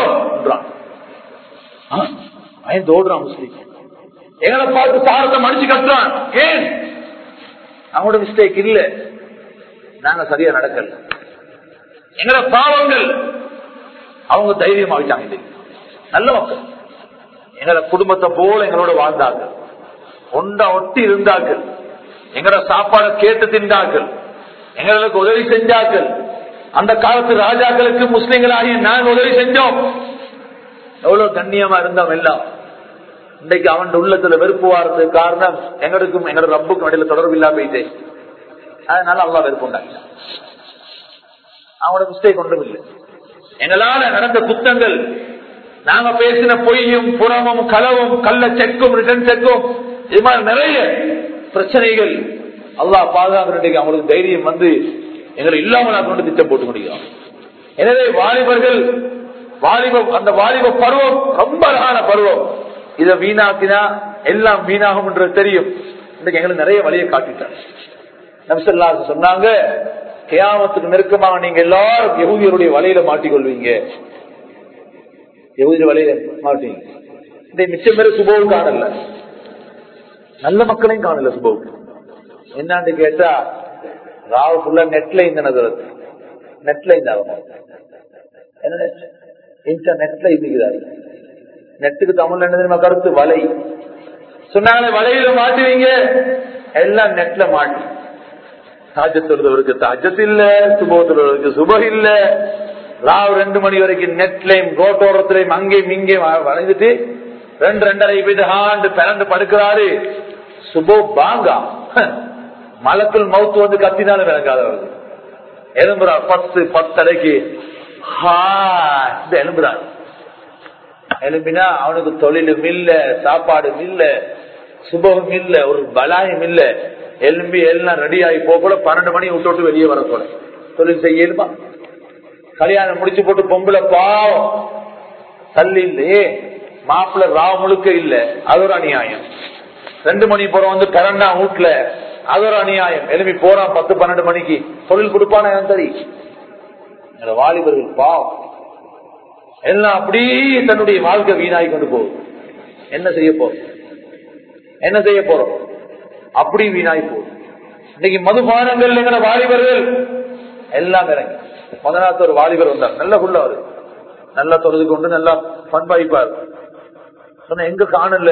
அவன் தோடுறான் முஸ்லீம் எங்களை பார்த்து சாரத்தை மடிச்சு கட்டுறான் ஏன் அவங்களோட மிஸ்டேக் இல்ல நாங்க சரியா நடக்கல எங்களோட பாவங்கள் அவங்க தைரியம் ஆகிட்டாங்க இது நல்ல மக்கள் எங்களோட குடும்பத்தை போல எங்களோட வாழ்ந்தார்கள் ஒண்டா ஒட்டி இருந்தார்கள் எங்களோட சாப்பாடை கேட்டு தின்றார்கள் எங்களுக்கு உதவி செஞ்சார்கள் அந்த காலத்து ராஜாக்களுக்கு முஸ்லிம்களாகிய நாங்கள் உதவி செஞ்சோம் எவ்வளவு கண்ணியமா இருந்தோம் எல்லாம் இன்றைக்கு அவன் உள்ளத்துல வெறுப்பு வாரதுக்கு காரணம் எங்களுக்கும் எங்களோட ரப்புக்கும் இடையில தொடர்பு இல்லாம போயிட்டே அதனால அல்லா வெறுப்பு உண்டாங்க அவனோட மிஸ்டேக் ஒன்றும் இல்லை எங்களால நடந்த குத்தங்கள் நாங்க பேசின பொய்யும் புறமும் களவும் கள்ள செக்கும் ரிட்டர்ன் செக்கும் இது மாதிரி நிறைய பிரச்சனைகள் அல்லா பாதுகாப்பு அவங்களுக்கு தைரியம் வந்து எங்களை இல்லாமல் கொண்டு திட்டம் போட்டு முடியும் எனவே வாலிபர்கள் வாலிப அந்த வாலிப பருவம் ரொம்ப அழகான பருவம் இதை வீணாக்கினா எல்லாம் வீணாகும் என்று தெரியும் இன்னைக்கு எங்களுக்கு நிறைய வழியை காட்டிட்டாங்க நம்சல்லா சொன்னாங்க கேமத்துக்கு நெருக்கமாக நீங்க எல்லாரும் யகுதியருடைய வலையில மாட்டிக்கொள்வீங்க யகுதிய வலையில மாட்டீங்க இந்த மிச்சம் பேரு சுபோவு காணல நல்ல மக்களையும் காணல சுபோவுக்கு என்னான்னு கேட்டா ராவ் ஃபுல்லா நெட்ல இந்த நகரத்து நெட்ல இந்த என்ன நெட் இன்டர்நெட்ல இருக்கிறாரு நெட்டுக்கு தமிழ் என்ன தெரியுமா கருத்து வலை சொன்னாங்களே வலையில மாட்டுவீங்க எல்லாம் நெட்ல மாட்டி தாஜத்தொழுதவருக்கு தாஜத் இல்ல சுபோத்தொழுவருக்கு சுப இல்ல ராவ் ரெண்டு மணி வரைக்கும் நெட்லையும் ரோட்டோரத்திலையும் அங்கேயும் இங்கேயும் வளைந்துட்டு ரெண்டு ரெண்டரை போயிட்டு ஹாண்டு பிறண்டு படுக்கிறாரு சுபோ பாங்கா மலக்குள் மவுத்து வந்து கத்தினாலும் விளங்காதவர்கள் எலும்புறார் பத்து பத்தரைக்கு எலும்புறார் எலும்பினா அவனுக்கு தொழிலும் இல்ல சாப்பாடும் இல்ல சுபகம் இல்ல ஒரு பலாயம் இல்ல எலும்பி எல்லாம் ரெடி ஆகி போக கூட பன்னெண்டு மணி விட்டு விட்டு வெளியே வரக்கூட தொழில் செய்யணுமா கல்யாணம் முடிச்சு போட்டு பொம்பளை பாவம் தள்ளி இல்லையே மாப்பிள்ள ராவ் முழுக்க இல்ல அது ஒரு அநியாயம் ரெண்டு மணி போறோம் வந்து கரண்டா வீட்டுல அது ஒரு அநியாயம் எழுப்பி போறான் பத்து பன்னெண்டு மணிக்கு தொழில் கொடுப்பான தெரியும் வாலிபர்கள் பாவம் எல்லாம் அப்படியே தன்னுடைய வாழ்க்கை வீணாகி கொண்டு போகும் என்ன செய்ய போறோம் என்ன செய்ய போறோம் அப்படி வீணாகி போகுது இன்னைக்கு மதுபானங்கள் எங்கிற வாலிபர்கள் எல்லாம் இறங்கி முதலாத்த ஒரு வாலிபர் வந்தார் நல்ல புள்ள அவரு நல்லா தொழுது கொண்டு நல்லா பண்பாய்ப்பார் சொன்ன எங்க காணல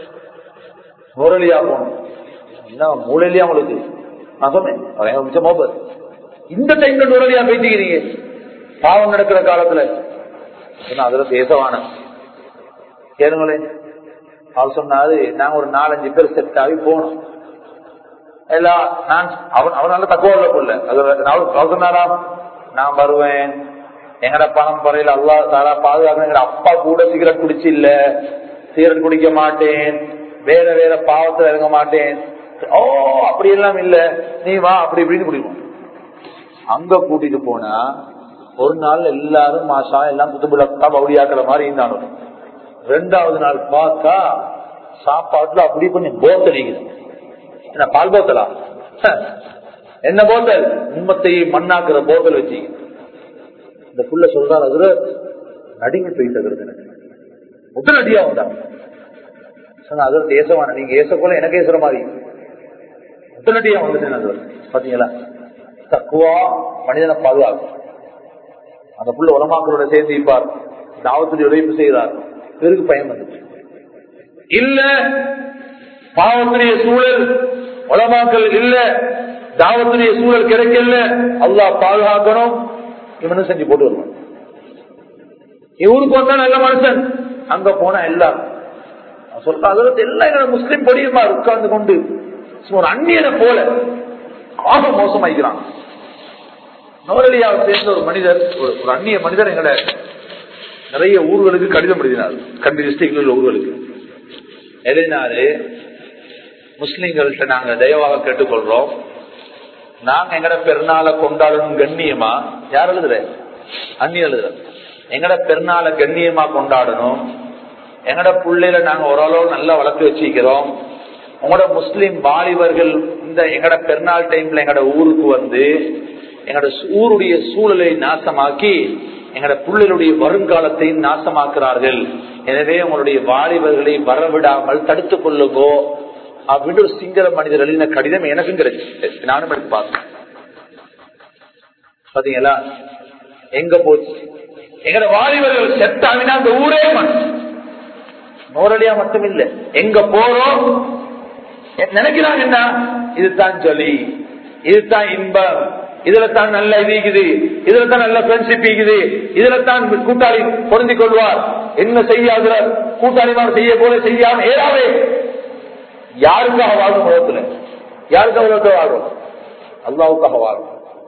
முரளியா போனோம் என்ன மூலையிலயா உங்களுக்கு நகமே மிச்ச மோபர் இந்த டைம்ல நுரலியா பேசிக்கிறீங்க பாவம் நடக்கிற காலத்துல அதுல பேசவான கேளுங்களேன் அவர் சொன்னாரு நாங்க ஒரு நாலஞ்சு பேர் செட் ஆகி போனோம் எல்லாம் நான் அவன் அவனால தக்குவ உள்ள புள்ள அவர் சொன்னாரா நான் வருவேன் எங்கட பணம் பறையில அல்லா தாரா பாதுகாக்கணும் எங்கட அப்பா கூட சிகரெட் குடிச்சு இல்ல சிகரெட் குடிக்க மாட்டேன் வேற வேற பாவத்துல இறங்க மாட்டேன் ஓ அப்படி எல்லாம் இல்ல நீ வா அப்படி இப்படின்னு குடிக்கும் அங்க கூட்டிட்டு போனா ஒரு நாள் எல்லாரும் மாசா எல்லாம் புதுபுலக்கா பவுடியாக்குற மாதிரி இருந்தானு ரெண்டாவது நாள் பார்த்தா சாப்பாட்டுல அப்படி கொஞ்சம் போத்தல் இருக்குது என்ன பால் போத்தலா என்ன போத்தல் உண்மத்தை மண்ணாக்குற போத்தல் வச்சு இந்த புள்ள சொல்றாரு அதுல நடுங்கி போயிட்டு எனக்கு உடனடியா வந்தாங்க சொன்னா அது ஏசவான நீங்க ஏசக்கோல எனக்கு ஏசுற மாதிரி உடனடியா வந்துட்டேன் பாத்தீங்களா தக்குவா மனிதனை பாதுகாக்கும் அந்த புள்ள உலமாக்களோட சேர்ந்து இருப்பார் தாவத்துடைய உழைப்பு செய்கிறார் இவருக்கு பயன் வந்துச்சு இல்ல பாவத்துடைய சூழல் உலமாக்கள் இல்ல தாவத்துடைய சூழல் கிடைக்கல அல்லா பாதுகாக்கணும் இவனும் செஞ்சு போட்டு வருவான் இவருக்கு வந்தா நல்ல மனுஷன் அங்க போனா எல்லாம் சொல்ற அதற்கு எல்லாம் முஸ்லிம் பொடியுமா உட்கார்ந்து கொண்டு ஒரு அந்நியனை போல ஆக மோசமாய்க்கிறான் நோரலியாவை சேர்ந்த ஒரு மனிதர் ஒரு ஒரு அந்நிய மனிதர் எங்களை நிறைய ஊர்களுக்கு கடிதம் எழுதினார் கண்டி டிஸ்ட்ரிக்ட்ல உள்ள ஊர்களுக்கு எழுதினாரு முஸ்லிம்கள்ட்ட நாங்க தயவாக கேட்டுக்கொள்றோம் நாங்க எங்கட பெருநாளை கொண்டாடணும் கண்ணியமா யார் எழுதுற அண்ணி எழுதுற எங்கட பெருநாளை கண்ணியமா கொண்டாடணும் எங்கட பிள்ளையில நாங்க ஓரளவு நல்லா வளர்த்து வச்சிருக்கிறோம் உங்களோட முஸ்லிம் வாலிபர்கள் இந்த எங்கட பெருநாள் டைம்ல எங்கட ஊருக்கு வந்து எங்கட ஊருடைய சூழலை நாசமாக்கி எங்கட பிள்ளைகளுடைய வருங்காலத்தை நாசமாக்குறார்கள் எனவே உங்களுடைய வாலிபர்களை வரவிடாமல் தடுத்துக் கொள்ளுங்கோ அப்படின்னு ஒரு சிங்கள மனிதர் எழுதின கடிதம் எனக்கும் கிடைச்சு நானும் எடுத்து பார்த்தேன் பாத்தீங்களா எங்க போச்சு எங்கட வாலிபர்கள் செத்தாவினா அந்த ஊரே மண் நோரடியா மட்டும் இல்ல எங்க போறோம் நினைக்கிறாங்க என்ன இதுதான் ஜொலி இதுதான் இன்பம் இதுல தான் நல்ல இது இருக்குது இதுல தான் நல்ல ஃப்ரெண்ட்ஷிப் இருக்குது இதுல தான் கூட்டாளி பொருந்திக் கொள்வார் என்ன செய்யாத கூட்டாளிமார் செய்ய போல செய்யாம ஏறாவே யாருக்காக வாழும் உலகத்துல யாருக்காக உலகத்தை வாழும் அல்லாவுக்காக வாழும்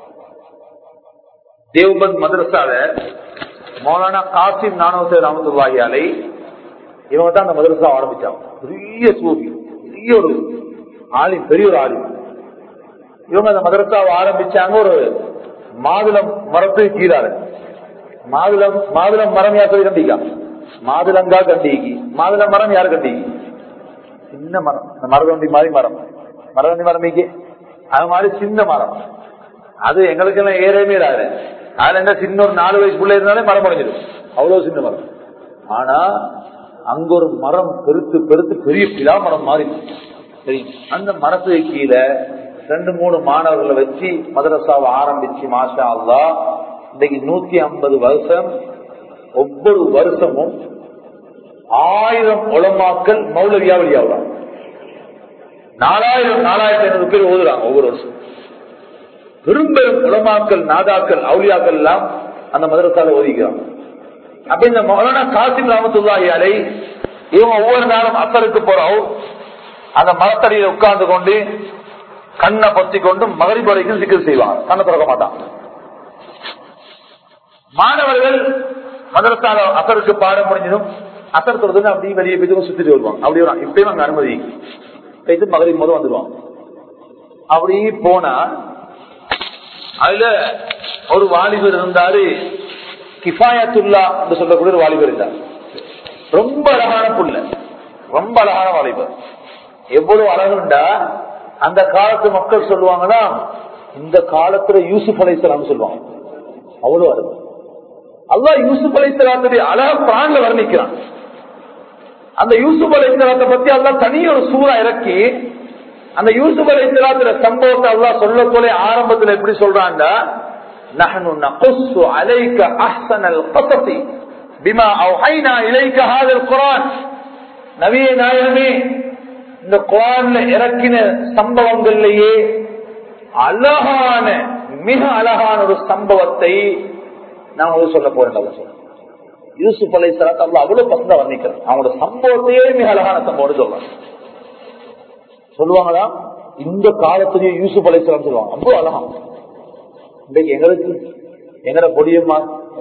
தேவ்பந்த் மதரசால மௌலானா காசிம் நானோசே ராமத்துல்லாஹி அலை இவங்க தான் அந்த மதரசா ஆரம்பிச்சாங்க பெரிய சூஃபி பெரிய ஒரு ஆலிம் பெரிய ஒரு ஆலிம் இவங்க அந்த மதரசாவை ஆரம்பிச்சாங்க ஒரு மாதுளம் மரத்துக்கு கீழாரு மாதுளம் மாதுளம் மரம் யார் சொல்லி கண்டிக்கா மாதுளங்கா கண்டிக்கு மாதுளம் மரம் யாரு கண்டிக்கு சின்ன மரம் இந்த மரதண்டி மாதிரி மரம் மரதண்டி மரம் இங்கே அது மாதிரி சின்ன மரம் அது எங்களுக்கு எல்லாம் ஏறவே இல்லாது அதுல என்ன சின்ன ஒரு நாலு வயசுக்குள்ள இருந்தாலே மரம் அடைஞ்சிடும் அவ்வளவு சின்ன மரம் ஆனா அங்க ஒரு மரம் பெருத்து பெருத்து பெரிய பிலா மரம் மாறி அந்த மரத்துக்கு கீழே ரெண்டு மூணு மாணவர்களை வச்சு மதரசாவை ஆரம்பிச்சு மாஷா அல்லா இன்னைக்கு நூத்தி ஐம்பது வருஷம் ஒவ்வொரு வருஷமும் ஆயிரம் உளமாக்கல் மௌலவியா வெளியாகிறாங்க நாலாயிரம் நாலாயிரத்தி ஐநூறு பேர் ஓதுறாங்க ஒவ்வொரு வருஷம் பெரும் பெரும் உலமாக்கள் நாதாக்கள் அவுலியாக்கள் எல்லாம் அந்த மதரசால ஓதிக்கிறாங்க அப்ப இந்த மௌலானா காசிம் ராமத்துல்லாஹி அலை இவங்க ஒவ்வொரு நாளும் அசருக்கு போறோம் அந்த மரத்தடியில உட்கார்ந்து கொண்டு கண்ணை பொத்தி கொண்டு மகரிப் வரைக்கும் சிக்கல் செய்வாங்க கண்ணை திறக்க மாட்டாங்க மாணவர்கள் மதரசால அசருக்கு பாடம் முடிஞ்சதும் அசர் தொடர்ந்து அப்படியே வெளியே போய் சுத்திட்டு வருவாங்க அப்படி வரும் இப்பயும் அங்க அனுமதி போயிட்டு மகரிப் போது வந்துருவாங்க அப்படி போனா அதுல ஒரு வாலிபர் இருந்தாரு கிஃபாயத்துல்லா என்று சொல்லக்கூடிய ஒரு வாலிபர் இருந்தார் ரொம்ப அழகான புள்ள ரொம்ப அழகான வாலிபர் எவ்வளவு அழகுண்டா அந்த காலத்து மக்கள் சொல்லுவாங்கன்னா இந்த காலத்துல யூசுப் அலைசலாம் சொல்லுவாங்க அவ்வளவு அழகு அல்லா யூசுப் அலைசலாத்துடைய அழக பிரான்ல வர்ணிக்கிறான் அந்த யூசுப் அலைசலாத்தை பத்தி அல்லா தனி ஒரு சூறா இறக்கி அந்த யூசுப் அலைசலாத்துல சம்பவத்தை அல்லா சொல்ல போல ஆரம்பத்துல எப்படி சொல்றான்டா نحن نقص عليك احسن القصص بما اوحينا اليك هذا القران நபியே நாயகமே இந்த குரான்ல இறக்கின சம்பவங்கள்லயே அழகான மிக அழகான ஒரு சம்பவத்தை நான் உங்களுக்கு சொல்ல போறேன் யூசுப் அலை சலாத் அவ்வளவு பசங்க வர்ணிக்கிறேன் அவங்களோட சம்பவத்தையே மிக அழகான சம்பவம் சொல்றாங்க சொல்லுவாங்களா இந்த காலத்திலேயே யூசுப் அலை சலாம் சொல்லுவாங்க அவ்வளவு அழகா இன்றைக்கு எங்களுக்கு எங்கட பொடியம்மா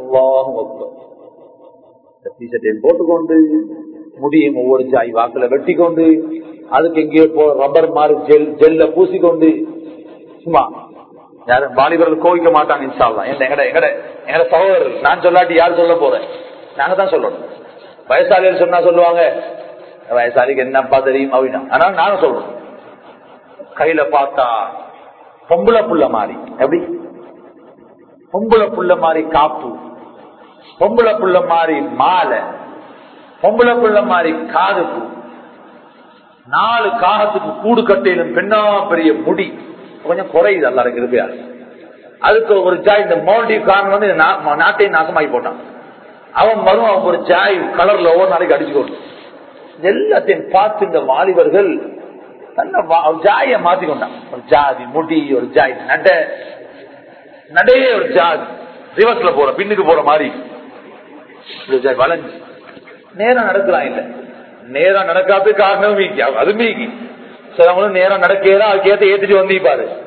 போட்டுக்கொண்டு முடியும் ஒவ்வொரு ஜாய் வாக்குல வெட்டி கொண்டு அதுக்கு எங்கேயோ போ ரப்பர் மாதிரி ஜெல் ஜெல்ல பூசிக்கொண்டு சும்மா யாரும் வாலிபர்கள் கோவிக்க மாட்டாங்க இன்ஷால்லாம் எங்கட எங்கட எங்கட சகோதரர்கள் நான் சொல்லாட்டி யார் சொல்ல போறேன் நாங்க தான் சொல்லணும் வயசாளிகள் சொன்னா சொல்லுவாங்க வயசாளிக்கு என்னப்பா தெரியும் அப்படின்னா ஆனா நானும் சொல்றேன் கையில பார்த்தா பொம்பளை புள்ள மாதிரி எப்படி பொம்பளை புள்ள மாதிரி காப்பு பொம்பளை புள்ள மாதிரி மாலை பொம்பளை புள்ள மாதிரி காதுக்கு நாலு காகத்துக்கு கூடு கட்டையிலும் பெண்ணா பெரிய முடி கொஞ்சம் குறையுது எல்லாரும் இருப்பையா அதுக்கு ஒரு ஜாய் இந்த மோல்டிவ் காரன் வந்து நாட்டையும் நாசமாகி போட்டான் அவன் வரும் அவன் ஒரு ஜாய் கலர்ல ஒவ்வொரு நாளைக்கு அடிச்சுக்கொண்டு எல்லாத்தையும் பார்த்து இந்த வாலிபர்கள் ஜாய மாத்தி கொண்டான் ஒரு ஜாதி முடி ஒரு ஜாய் நட நடையே ஒரு ஜாதி ரிவர்ஸ்ல போற பின்னுக்கு போற மாதிரி வளைஞ்சு நேரம் நடக்கிறான் இல்ல நேரம் நடக்காத காரணம் மீக்கி அது மீக்கி சிலவங்களும் நேரம் நடக்கிறா அதுக்கேத்த ஏத்திட்டு வந்திப்பாரு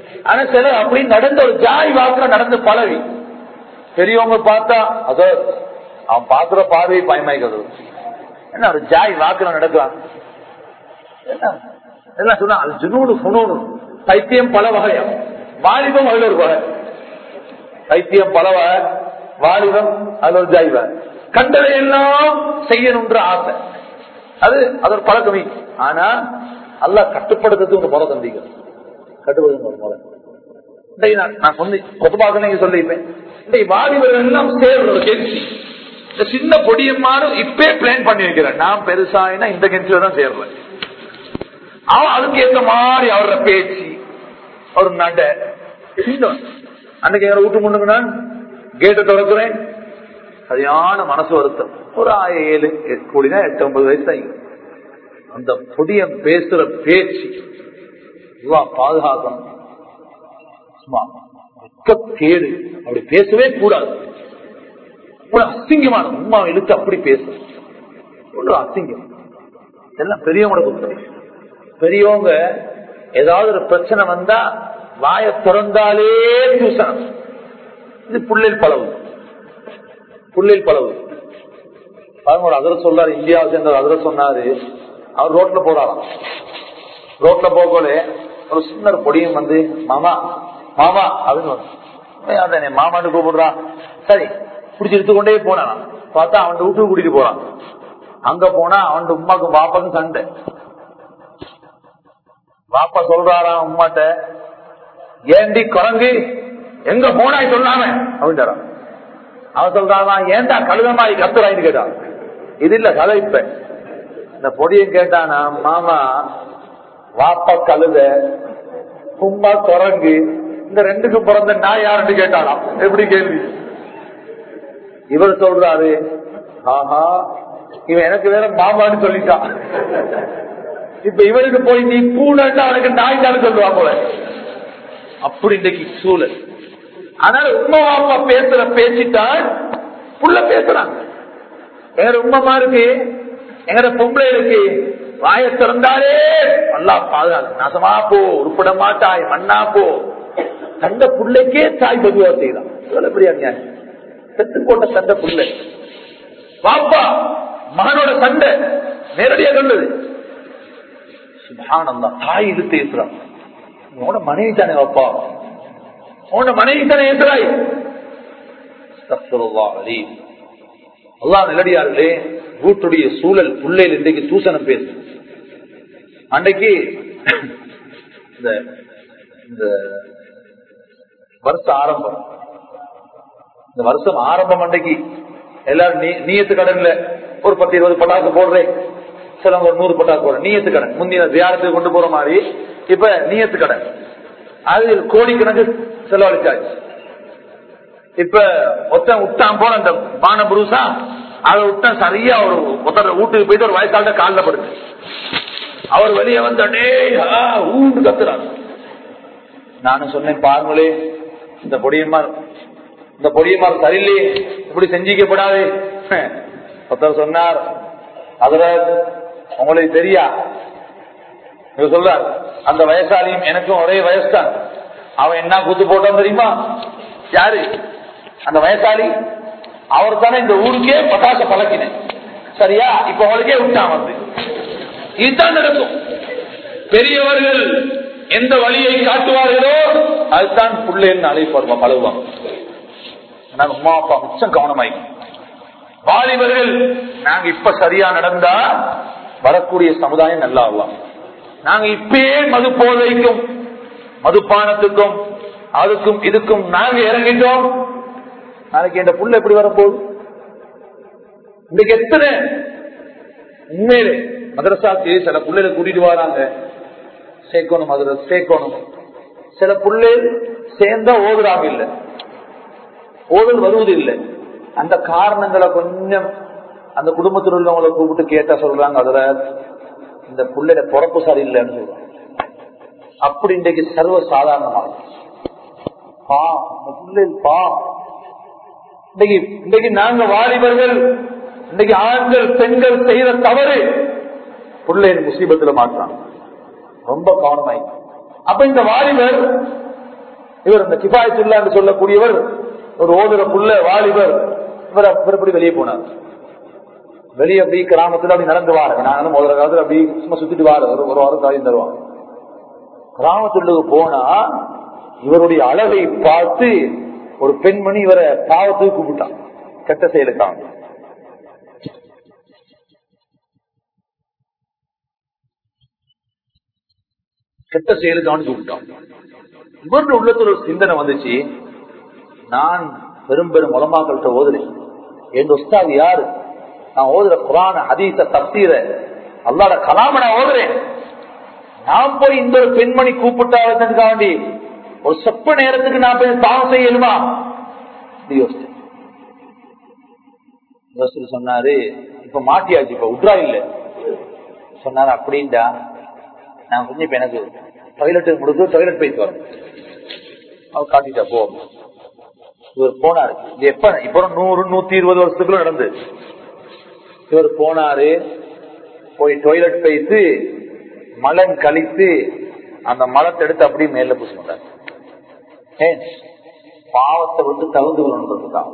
ஆனா சிலர் அப்படி நடந்த ஒரு ஜாய் வாக்குல நடந்து பழவி பெரியவங்க பார்த்தா அதோ அவன் பாக்குற பார்வை பயமாய்க்கிறது என்ன ஒரு ஜாய் வாக்குல நடக்கிறான் என்ன எல்லாம் சொன்னா அது ஜுனூனு புனூனு பைத்தியம் பல வகையா வாலிபம் அதுல ஒரு வகை பைத்தியம் பல வகை வாலிபம் அதுல ஒரு ஜாய் வகை கண்டதை எல்லாம் செய்யணும்ன்ற ஆசை அது அது ஒரு பழக்கமே ஆனா அல்ல கட்டுப்படுத்துறது ஒரு முறை தந்திகள் கட்டுப்படுத்து ஒரு முறை இன்றைக்கு நான் நான் சொல்லி கொத்துபாக்க நீங்க சொல்லிப்பேன் இன்றைக்கு வாலிபர்கள் எல்லாம் சேர்ற ஒரு கெஞ்சி இந்த சின்ன பொடியம்மாரும் இப்பே பிளான் பண்ணி வைக்கிறேன் நான் பெருசாயினா இந்த கெஞ்சில தான் சேர்றேன் அவன் அதுக்கு ஏற்ற மாதிரி அவரோட பேச்சு ஒரு நட சின்னவன். அன்னைக்கு எங்களை வீட்டு முன்னுக்கு நான் கேட்டை திறக்கிறேன் சரியான மனசு வருத்தம் ஒரு ஆய ஏழு எட்டு கோடினா எட்டு ஒன்பது வயசு தான் இருக்கு. அந்த புதிய பேசுற பேச்சு இவா பாதுகாக்கணும் சும்மா கேடு அப்படி பேசவே கூடாது ஒரு அசிங்கமான உமா இழுத்து அப்படி பேசணும் ஒரு அசிங்கம் எல்லாம் பெரியவங்களோட குற்றம் பெரியவங்க ஏதாவது ஒரு பிரச்சனை வந்தா வாயை திறந்தாலே பூசணும் இது புள்ளில் பழவு புள்ளில் பழவு பாருங்க ஒரு அதிர சொல்லாரு இந்தியாவை சேர்ந்த ஒரு அதிர சொன்னாரு அவர் ரோட்ல போறாராம் ரோட்ல போகல ஒரு சின்ன ஒரு பொடியும் வந்து மாமா மாமா அப்படின்னு வந்து, "ஏய், அதான் என்னை மாமான்னு கூப்பிடுறான் சரி பிடிச்சி எடுத்துக்கொண்டே போனான் பார்த்தா அவன் வீட்டுக்கு கூட்டிட்டு போறான் அங்க போனா அவன் உமாக்கும் பாப்பாக்கும் சண்டை பாப்பா சொல்றாராம் உமாட்ட ஏண்டி குரங்கு எங்க போனாய் சொல்லாம அப்படின்றான் அவன் சொல்றான் ஏன்டா கழுதமாய் கத்துறாயின்னு கேட்டான் இது இல்ல கதை இப்ப இந்த பொடியும் கேட்டானா மாமா வாப்பா கழுத உம்மா குரங்கு இந்த ரெண்டுக்கும் பிறந்த நான் யாருன்னு கேட்டாலாம் எப்படி கேள்வி இவர் சொல்றாரு ஆஹா இவன் எனக்கு வேற மாமான்னு சொல்லிட்டான் இப்ப இவனுக்கு போய் நீ பூனைன்னா அவனுக்கு நாய் தானே சொல்லுவா போல அப்படி இன்றைக்கு சூழல் ஆனால் உண்மை அப்பா பேசுற பேச்சுத்தான் புள்ள பேசுறாங்க எங்க உண்மைமா இருக்கு எங்கட பொம்பளை இருக்கு வாய திறந்தாலே நல்லா பாதுகாக்கு நாசமா போ உருப்பட மாட்டாய் மண்ணா போ தந்த புள்ளைக்கே தாய் பதுவா செய்யலாம் எவ்வளவு பெரிய அநியாயம் செத்து போட்ட தந்த புள்ளை பாப்பா மகனோட சண்டை நேரடியா கண்டது சுபானந்தா தாய் இழுத்து ஏசுறான் உன்னோட மனைவி தானே அப்பா உன்னோட மனைவி தானே ஏசுறாய் அல்லா நிலடியார்களே வீட்டுடைய சூழல் புள்ளையில் இன்றைக்கு தூசணம் பேசு அன்றைக்கு இந்த இந்த வருஷம் ஆரம்பம் இந்த வருஷம் ஆரம்பம் அன்றைக்கு எல்லாரும் நீ- நீயத்து கடன்ல ஒரு பத்து இருபது பட்டாசு போடுறேன் சிலவங்க ஒரு நூறு பட்டாசு போடுறேன் நீயத்து கடன் முந்தின தியானத்துக்கு கொண்டு போற மாதிரி இப்ப நீயத்து கடன் அது கோடிக்கணக்கு செலவழிச்சாச்சு இப்ப ஒருத்தன் விட்டான் போன அந்த பான புருஷா அதை விட்டான் சரியா ஒரு ஒருத்தர் வீட்டுக்கு போயிட்டு ஒரு வயசால காலில் படுது அவர் வெளியே வந்து அடே ஊண்டு கத்துறாரு நானும் சொன்னேன் பாருங்களே இந்த பொடியம்மார் இந்த பொடியம்மார் சரியில்லையே இப்படி செஞ்சிக்கப்படாது ஒருத்தர் சொன்னார் அதுல உங்களுக்கு தெரியா இவர் சொல்றார் அந்த வயசாலியும் எனக்கும் ஒரே வயசுதான் அவன் என்ன குத்து போட்டான் தெரியுமா யாரு அந்த வயசாளி அவர் தானே இந்த ஊருக்கே பட்டாச பழக்கினேன் சரியா இப்ப அவளுக்கே விட்டான் வந்து இதுதான் நடக்கும் பெரியவர்கள் எந்த வழியை காட்டுவார்களோ அதுதான் பிள்ளைன்னு அழைப்பாருமா பழகுவாங்க நாங்க அம்மா அப்பா மிச்சம் கவனமாய் வாலிபர்கள் நாங்க இப்ப சரியா நடந்தா வரக்கூடிய சமுதாயம் நல்லா ஆகலாம் நாங்க இப்பயே மது போதைக்கும் மதுபானத்துக்கும் அதுக்கும் இதுக்கும் நாங்க இறங்கிட்டோம் நாளைக்கு இந்த புள்ள எப்படி வரப்போகுது இன்னைக்கு எத்தனை உண்மையிலே மதரசாக்கு சில பிள்ளைகளை கூட்டிட்டு வராங்க சேர்க்கணும் மதுரை சேர்க்கணும் சில பிள்ளைகள் சேர்ந்தா ஓதுறாங்க இல்ல ஓதல் வருவது இல்லை அந்த காரணங்களை கொஞ்சம் அந்த குடும்பத்தில் உள்ளவங்களை கூப்பிட்டு கேட்டா சொல்றாங்க அதுல இந்த பிள்ளைட பிறப்பு சரியில்லைன்னு சொல்றாங்க அப்படி இன்றைக்கு சர்வ சாதாரணமாக பா இந்த பிள்ளை பா இன்னைக்கு இன்னைக்கு நாங்க வாலிபர்கள் இன்னைக்கு ஆண்கள் பெண்கள் செய்யற தவறு பிள்ளைகள் முசீபத்துல மாற்றாங்க ரொம்ப கவனமாய் அப்ப இந்த வாலிபர் இவர் இந்த கிபாயத்துல்லா என்று சொல்லக்கூடியவர் ஒரு ஓதுற புள்ள வாலிபர் இவர் இவர் அப்படி வெளியே போனார் வெளியே அப்படி கிராமத்துல அப்படி நடந்து வாரு நானும் முதல்ல காலத்துல அப்படி சும்மா சுத்திட்டு வாரு ஒரு ஒரு வாரம் காரியம் தருவாங்க கிராமத்துள்ளுக்கு போனா இவருடைய அழகை பார்த்து ஒரு பெண்மணி இவரை பாவத்துக்கு கூப்பிட்டான் கெட்ட செயலுக்காக கெட்ட செயலுக்கான கூப்பிட்டான் இவருடைய உள்ளத்துல ஒரு சிந்தனை வந்துச்சு நான் பெரும் பெரும் உலமாக்கள்கிட்ட ஓதுறேன் என் உஸ்தாது யாரு நான் ஓதுற குரான அதீத தப்தீர அல்லாட கலாம நான் ஓதுறேன் நான் போய் இந்த ஒரு பெண்மணி கூப்பிட்டாவதுக்காண்டி ஒரு சொப்ப நேரத்துக்கு நான் போய் தாவம் செய்யணுமா யோசிச்சேன் யோசிச்சு சொன்னாரு இப்ப மாட்டியாச்சு இப்ப உட்ரா இல்ல சொன்னாரு அப்படின்டா நான் கொஞ்சம் இப்ப எனக்கு டாய்லெட் முடிச்சு டாய்லெட் போயிட்டு வரேன் அவர் காட்டிட்டா போ இவர் போனாரு இது எப்ப இப்ப நூறு நூத்தி இருபது வருஷத்துக்குள்ள நடந்து இவர் போனாரு போய் டாய்லெட் போயிட்டு மலன் கழித்து அந்த மலத்தை எடுத்து அப்படியே மேல பூசிட்டார் ஏன் பாவத்தை விட்டு தகுந்து கொள்ளணுன்றதுதான்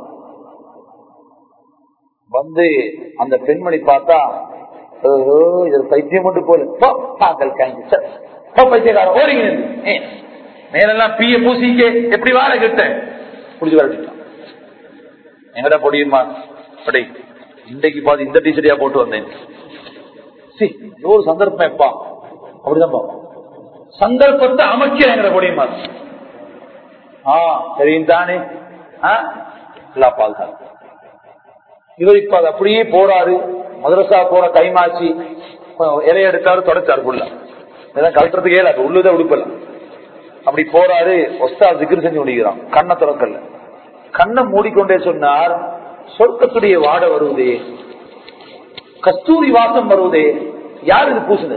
வந்து அந்த பெண்மணி பார்த்தா ஓஹோ இது பைத்தியம் மட்டும் போல போ, தாங்கள் காஞ்சி சார். போ, பைத்தியக்காரன் ஓடிங்க நில்லு. ஏன் மேலெல்லாம் பீய பூசிக்க எப்படி வார கிட்ட புடிச்சு வரட்டிட்டான் எங்கடா பொடியுமா படை இன்றைக்கு பாதி இந்த டீச்சரியா போட்டு வந்தேன் சி இது ஒரு சந்தர்ப்பம் எப்பா அப்படிதான் பாப்போம் சந்தர்ப்பத்தை அமைக்கிறேன் எங்கட பொடியுமா ஆ தெரியும் தானே ஆ எல்லா பாதுகாப்பு இவர் இப்ப அது அப்படியே போறாரு மதரசா போற கைமாச்சி இலைய எடுத்தாரு தொடச்சாரு புள்ள இதெல்லாம் கலட்டுறதுக்கு ஏழாது உள்ளத உடுப்பல அப்படி போறாரு ஒஸ்தா திக்ரு செஞ்சு முடிக்கிறான் கண்ணை திறக்கல கண்ணை மூடிக்கொண்டே சொன்னார் சொர்க்கத்துடைய வாட வருவதே கஸ்தூரி வாசம் வருவதே யார் இது பூசுனது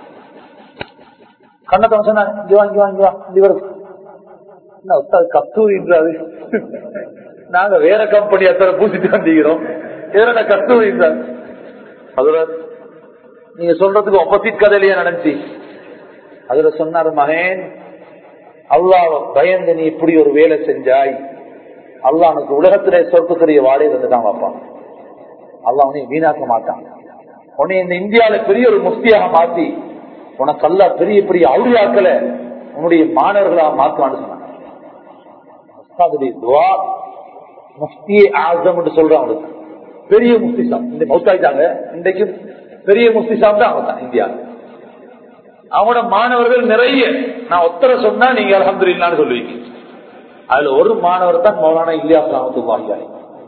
கண்ணை திறந்து சொன்னார் இங்க வா இங்க வா இங்க வா இப்படி வருது என்ன உஸ்தாது கஸ்தூரின்றாரு நாங்க வேற கம்பெனி அத்தனை பூசிட்டு வந்திக்கிறோம் இதுல கஸ்தூரின்றார் அதுல நீங்க சொல்றதுக்கு ஒப்பசிட் கதையிலேயே நடந்துச்சு அதுல சொன்னார் மகன் அல்லாஹ் பயந்து நீ இப்படி ஒரு வேலை செஞ்சாய் அல்லாஹ் உனக்கு உலகத்திலே சொர்க்கத்துடைய வாடகை தந்துட்டான் பாப்பான் அல்லாஹ் உன்னை வீணாக்க மாட்டான் உன்னை இந்த இந்தியாவில பெரிய ஒரு முஃப்தியாக மாத்தி உனக்கு அல்லா பெரிய பெரிய அவுளியாக்களை உன்னுடைய மாணவர்களாக மாத்துவான்னு சொன்னாங்க உஸ்தாதுடைய துவா முஃப்தியே ஆசம் என்று சொல்றான் அவனுக்கு பெரிய முஃப்தி சாப் இந்த மௌத்தாயிட்டாங்க இன்றைக்கு பெரிய முஃப்தி சாப் தான் அவங்க தான் இந்தியா அவனோட மாணவர்கள் நிறைய நான் ஒத்தரை சொன்னா நீங்க அலமது இல்லான்னு சொல்லுவீங்க அதுல ஒரு மாணவர் தான் மௌலானா இல்லையா சாமத்து வாங்கியாய்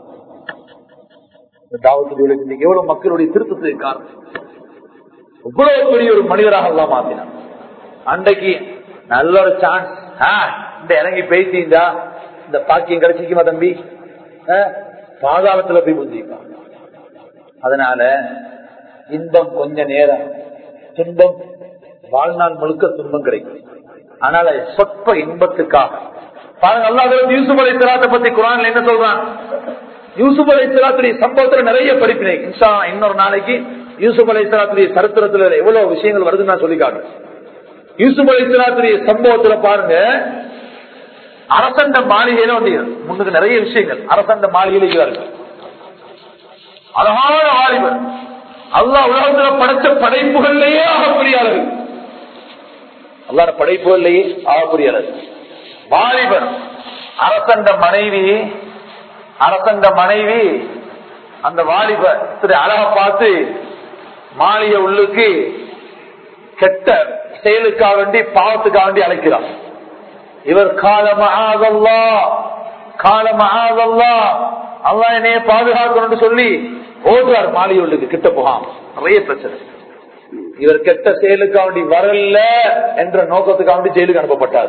தாவத்துடைய இன்னைக்கு எவ்வளவு மக்களுடைய திருத்தத்துக்கு காரணம் இவ்வளவு பெரிய ஒரு மனிதராக எல்லாம் மாத்தினான் அன்றைக்கு நல்ல ஒரு சான்ஸ் இந்த இறங்கி பேசிந்தா இந்த பாக்கியம் கிடைச்சிக்குமா தம்பி ஆஹ், பாதாளத்துல போய் முடிஞ்சிருக்கான் அதனால இன்பம் கொஞ்ச நேரம் துன்பம் வாழ்நாள் முழுக்க துன்பம் கிடைக்கும் ஆனால் அது சொற்ப இன்பத்துக்காக பாருங்க அல்லாஹ் யூசுப் அலை சிலாத்தை பத்தி குரான்ல என்ன சொல்றான் யூசுப் அலை சிலாத்துடைய சம்பவத்துல நிறைய படிப்பினை இன்ஷா அல்லாஹ் இன்னொரு நாளைக்கு யூசுப் அலை சிலாத்துடைய சரித்திரத்துல எவ்வளவு விஷயங்கள் வருதுன்னு நான் சொல்லி காட்டுறேன் யூசுப் அலை சிலாத்துடைய சம்பவத்துல பாருங்க அரசண்ட மாளிகையில வந்து முன்னுக்கு நிறைய விஷயங்கள் அரசண்ட மாளிகையில இருக்கிறார்கள் அழகான வாலிபர் அல்லாஹ் உலகத்துல படைச்ச படைப்புகள்லயே ஆகப்பெரியாளர்கள் அல்லாத படைப்புகள்லயே ஆகப்பெரியாளர்கள் வாலிபர் அரசண்ட மனைவி அரசண்ட மனைவி அந்த வாலிபர் திரு அழக பார்த்து மாளிகை உள்ளுக்கு கெட்ட செயலுக்காக வேண்டி பாவத்துக்காக வேண்டி அழைக்கிறார் இவர் காலமாகல்லா காலமாகல்லா அல்லா என்னைய பாதுகாக்கணும்னு சொல்லி ஓடுறார் மாளிகைக்கு கிட்ட போகாம நிறைய பிரச்சனை இவர் கெட்ட செயலுக்காக வேண்டி வரல என்ற நோக்கத்துக்காக வேண்டி ஜெயிலுக்கு அனுப்பப்பட்டார்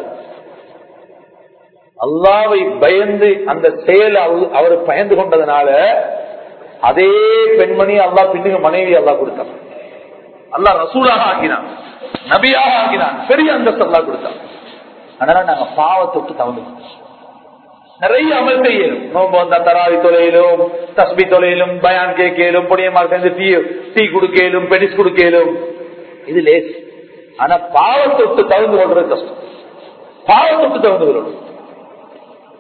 அல்லாவை பயந்து அந்த செயல் அவர் பயந்து கொண்டதுனால அதே பெண்மணி அல்லா பின்னுக்கு மனைவி அல்லா கொடுத்தார் அல்லா ரசூலாக ஆக்கினான் நபியாக ஆக்கினான் பெரிய அந்தஸ்து அல்லா கொடுத்தான் அதனால நாங்க பாவத்தை விட்டு தவறு நிறைய அமல் செய்யலும் நோம்பு வந்தா தராவி தொலையிலும் தஸ்பி தொலையிலும் பயான் கேட்கலும் புனியமாக சேர்ந்து டீ டீ குடுக்கலும் பெடிஸ் குடுக்கலும் இது லேஸ் ஆனா பாவத்தை விட்டு தகுந்து கொள்றது கஷ்டம் பாவத்தை விட்டு தகுந்து கொள்ளணும்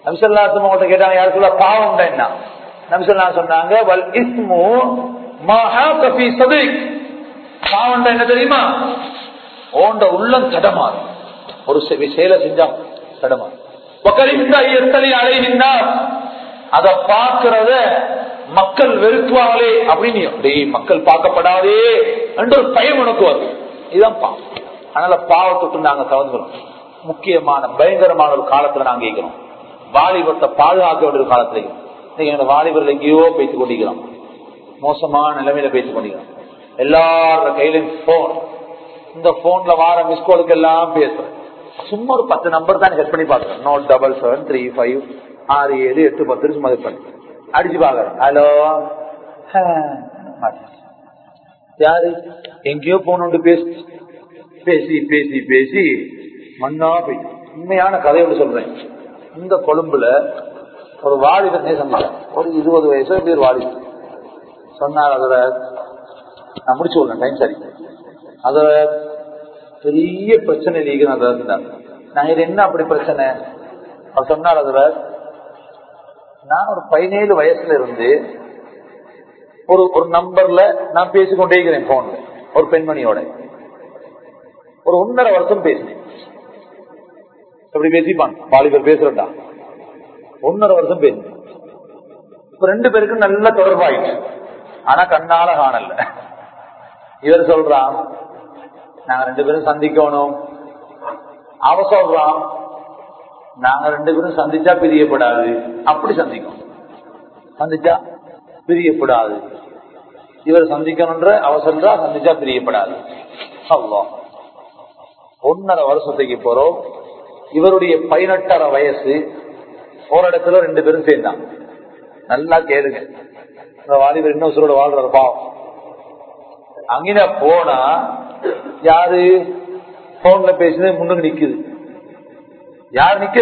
நம்சல்லாசம் அவங்கள்ட்ட கேட்டாங்க யார் சொல்ல பாவம் என்ன நம்சல்லா சொன்னாங்க வல் இஸ்மு மஹா கபி சதுரிக் பாவம் என்ன தெரியுமா ஓண்ட உள்ளம் தடமாறும் ஒரு செ- செயலை செஞ்சா தடமாறும் ஒக்கரிந்தா எத்தனை அழைகின்றா அத பாக்குறத மக்கள் வெறுக்குவாங்களே அப்படின்னு டேய் மக்கள் பார்க்கப்படாதே என்ற ஒரு பயம் உனக்கு வரும் இதுதான் பாவம் அதனால பாவத்துக்கு நாங்க தவறுகிறோம் முக்கியமான பயங்கரமான ஒரு காலத்துல நாங்க இருக்கிறோம் வாலிபத்தை பாதுகாக்க வேண்டிய ஒரு காலத்துல இருக்கிறோம். இன்னைக்கு எங்க வாலிபர்கள் எங்கேயோ பேசிக் கொண்டிருக்கிறோம் மோசமான நிலைமையில பேசிக் கொண்டிருக்கிறோம் எல்லாரோட கையிலும் போன் இந்த போன்ல வார மிஸ்கோலுக்கு எல்லாம் பேசுறேன் சும்மா ஒரு பத்து நம்பர் தான் ஹெல்ப் பண்ணி பாக்குறேன் note double seven three five ஆறு ஏழு எட்டு பத்து சும்மா இது பண்ணி அடிச்சு பாக்குறேன் ஹலோ யாரு எங்கேயோ போனோண்டு பேசி பேசி பேசி பேசி மண்ணா போய் உண்மையான கதையோடு சொல்றேன் இந்த கொழும்புல ஒரு வாலிபர் சொன்னாங்க ஒரு இருபது வயசு பேர் வாலிபர் சொன்னார் அதுல நான் முடிச்சு விடலாம் டைம் சரி அத பெரிய பிரச்சனை லீக நான் இது என்ன அப்படி பிரச்சனை அவர் சொன்னார் அதுல நான் ஒரு பதினேழு வயசுல இருந்து ஒரு ஒரு நம்பர்ல நான் பேசிக்கொண்டே இருக்கிறேன் போன்ல ஒரு பெண்மணியோட ஒரு ஒன்னரை வருஷம் பேசினேன் எப்படி பேசிப்பான் வாலிபர் பேசுறா ஒன்னரை வருஷம் பேசினேன் இப்ப ரெண்டு பேருக்கும் நல்ல தொடர்பாயிட்டு ஆனா கண்ணால காணல இவர் சொல்றான் நாங்க ரெண்டு பேரும் சந்திக்கணும் அவ சொல்றான் நாங்க ரெண்டு பேரும் சந்திச்சா பிரியப்படாது அப்படி சந்திக்கும் சந்திச்சா பிரியப்படாது இவர் சந்திக்கணும்ன்ற அவ சொல்றா சந்திச்சா பிரியப்படாது அவ்வளோ ஒன்னரை வருஷத்துக்கு போறோம் இவருடைய பதினெட்டரை வயசு ஒரு இடத்துல ரெண்டு பேரும் சேர்ந்தாங்க நல்லா கேளுங்க இந்த வாலிபர் இன்னும் உசுரோட வாழ்றாரு பாவம் அங்கின போனா யாரு போன்ல பேசினது முன்னுக்கு நிக்குது யார் நிக்கிற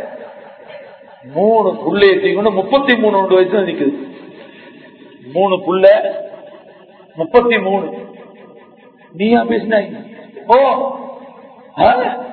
மூணு புள்ள ஏற்றிக்கணும் முப்பத்தி மூணு ஒன்று வயசு நிக்குது மூணு புள்ள முப்பத்தி மூணு நீயா பேசினாய் ஓ ஆ?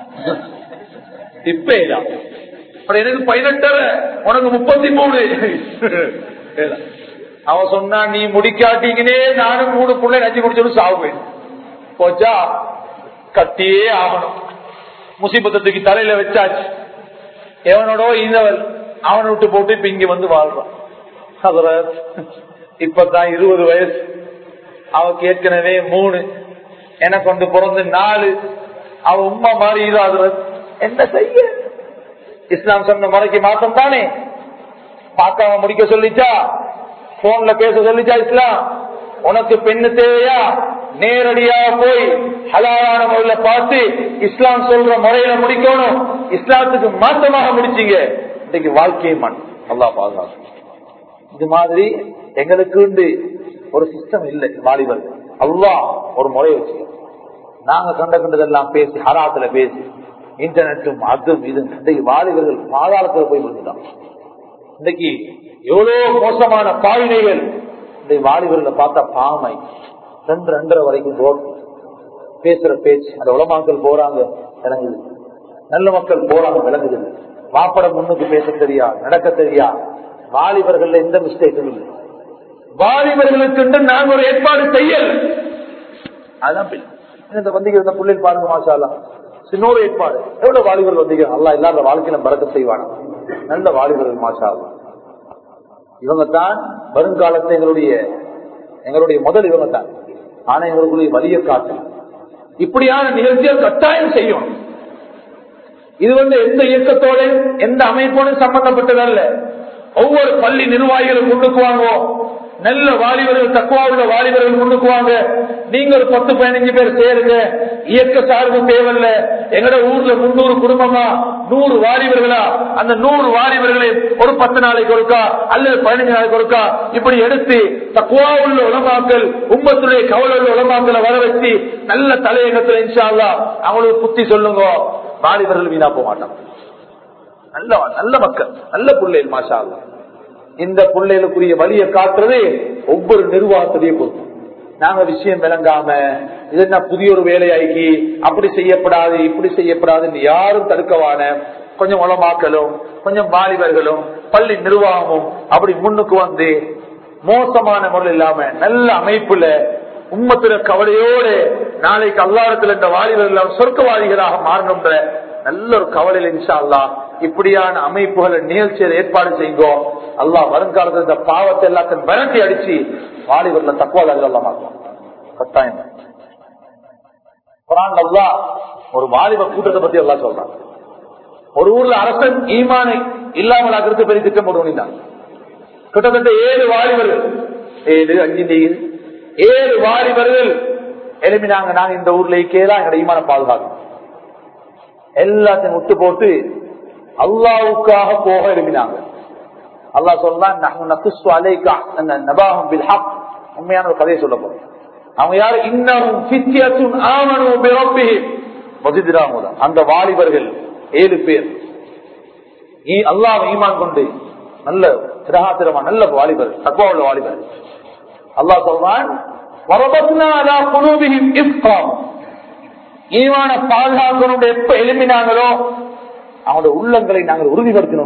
இப்ப ஏதா அப்புறம் எனக்கு பதினெட்டரை உனக்கு முப்பத்தி மூணு ஏதா. அவன் சொன்னா நீ முடிக்காட்டீங்கன்னே நானும் மூணு புள்ளை நஞ்சு குடிச்சோன்னு சாவுவேன் போச்சா கத்தியே ஆகணும் முசிபத்தத்துக்கு தலையில வச்சாச்சு எவனோட இருந்தவள் அவனை விட்டு போட்டு இப்ப இங்க வந்து வாழ்றான் அதுல இப்பதான் இருபது வயசு அவக்கு ஏற்கனவே மூணு எனக்கு வந்து பிறந்து நாலு அவ உமா மாதிரி இதாதுற என்ன செய்ய இஸ்லாம் சொன்ன முறைக்கு மாற்றம் தானே பார்க்காம முடிக்க சொல்லிச்சா போன்ல பேச சொல்லிச்சா இஸ்லாம் உனக்கு பெண்ணு தேவையா நேரடியா போய் ஹலாலான முறையில பார்த்து இஸ்லாம் சொல்ற முறையில முடிக்கணும் இஸ்லாத்துக்கு மாற்றமாக முடிச்சீங்க இன்னைக்கு வாழ்க்கையை மண் நல்லா பாதுகாக்கும் இது மாதிரி எங்களுக்கு உண்டு ஒரு சிஸ்டம் இல்லை வாலிபர்கள் அவ்வளோ ஒரு முறையை வச்சு நாங்க கண்ட கண்டதெல்லாம் பேசி ஹராத்துல பேசி இன்டர்நெட்டும் அதுவும் இது இன்றைக்கு வாலிபர்கள் பாதாளத்துல போய் விழுந்துட்டான் இன்னைக்கு எவ்வளவு மோசமான பாவினைகள் இந்த வாலிபர்களை பார்த்தா பாமை ரெண்டு ரெண்டரை வரைக்கும் ரோட் பேசுற பேச்சு அந்த உலமாக்கள் போறாங்க விளங்குது நல்ல மக்கள் போறாங்க விளங்குது வாப்படம் முன்னுக்கு பேச தெரியா நடக்க தெரியா வாலிபர்கள் எந்த மிஸ்டேக்கும் இல்லை வாலிபர்களுக்கு நாங்க ஒரு ஏற்பாடு செய்யல அதுதான் பிள்ளை. இந்த வந்திகள் இருந்த பிள்ளைகள் பாருங்க மாஷாலாம் சின்னோரு ஏற்பாடு எவ்வளவு வாலிபர்கள் வந்தீங்க அல்லா இல்லாத வாழ்க்கையில பறக்க செய்வாங்க நல்ல வாலிபர்கள் மாஷாலாம் இவங்க தான் வருங்காலத்தை எங்களுடைய எங்களுடைய முதல் இவங்க தான் ஆனா எங்களுக்குரிய வலிய காட்டு இப்படியான நிகழ்ச்சிகள் கட்டாயம் செய்யும் இது வந்து எந்த இயக்கத்தோட எந்த அமைப்போடு சம்பந்தப்பட்டதல்ல ஒவ்வொரு பள்ளி நிர்வாகிகளும் முன்னுக்கு வாங்குவோம் நல்ல வாலிபர்கள் தக்குவா உள்ள வாலிபர்கள் முன்னுக்கு வாங்க நீங்க ஒரு பத்து பதினஞ்சு பேர் சேருங்க இயக்க சார்பு தேவையில்ல எங்கட ஊர்ல முன்னூறு குடும்பமா நூறு வாலிபர்களா அந்த நூறு வாலிபர்களை ஒரு பத்து நாளைக்கு ஒருக்கா அல்லது பதினஞ்சு நாளைக்கு ஒருக்கா இப்படி எடுத்து தக்குவா உள்ள உலமாக்கள் உம்மத்துடைய கவலை உள்ள உலமாக்களை வர வச்சு நல்ல தலையகத்துல இன்ஷா அல்லாஹ் அவங்களுக்கு புத்தி சொல்லுங்க வாலிபர்கள் வீணா போக மாட்டாங்க நல்ல நல்ல மக்கள் நல்ல பிள்ளைகள் மாஷா அல்லாஹ். இந்த பிள்ளைகளுக்குரிய வழியை காட்டுறது ஒவ்வொரு நிர்வாகத்துடைய பொறுப்பு நாங்க விஷயம் விளங்காம இது என்ன புதிய ஒரு வேலையாக்கி அப்படி செய்யப்படாது இப்படி செய்யப்படாதுன்னு யாரும் தடுக்கவான கொஞ்சம் உளமாக்கலும் கொஞ்சம் வாலிபர்களும் பள்ளி நிர்வாகமும் அப்படி முன்னுக்கு வந்து மோசமான முறையில் இல்லாம நல்ல அமைப்புல உம்மத்தின கவலையோடு நாளைக்கு அல்லாடத்தில் இந்த வாலிபர்கள் சொர்க்கவாதிகளாக மாறணுன்ற நல்ல ஒரு கவலையில் இன்ஷா அல்லா இப்படியான அமைப்புகளை நிகழ்ச்சியில் ஏற்பாடு செய்யுங்கோ அல்லாஹ் வருங்காலத்தில் இந்த பாவத்தை எல்லாத்தையும் விரட்டி அடிச்சு வாலிபர்ல தக்குவாத அல்லா மாற்றுவோம் கட்டாயம் குரான் அல்லா ஒரு வாலிப கூட்டத்தை பத்தி எல்லாம் சொல்றான் ஒரு ஊர்ல அரசன் ஈமானை இல்லாமல் ஆகிறது பெரிய திட்டம் போட்டு பண்ணிட்டாங்க கிட்டத்தட்ட ஏழு வாலிபர்கள் ஏழு அஞ்சு நீர் ஏழு வாலிபர்கள் எழுப்பினாங்க நாங்க இந்த ஊர்ல கேளா எங்க ஈமான பாதுகாக்கணும் எல்லாத்தையும் விட்டு போட்டு அல்லாவுக்காக போக எழுப்பினாங்க அல்லா சொல்லான் உண்மையான ஒரு கதையை சொல்ல போறோம் அவங்க யாரு இன்னும் அந்த வாலிபர்கள் ஏழு பேர் அல்லாஹ் ஈமான் கொண்டு நல்ல திரகாத்திரமா நல்ல வாலிபர் தக்குவா உள்ள வாலிபர் அல்லாஹ் சொல்றான் ஈமான பாதுகாக்கணும் எப்ப எழுப்பினாங்களோ அவனோட உள்ளங்களை நாங்கள் உறுதிப்படுத்தினோம்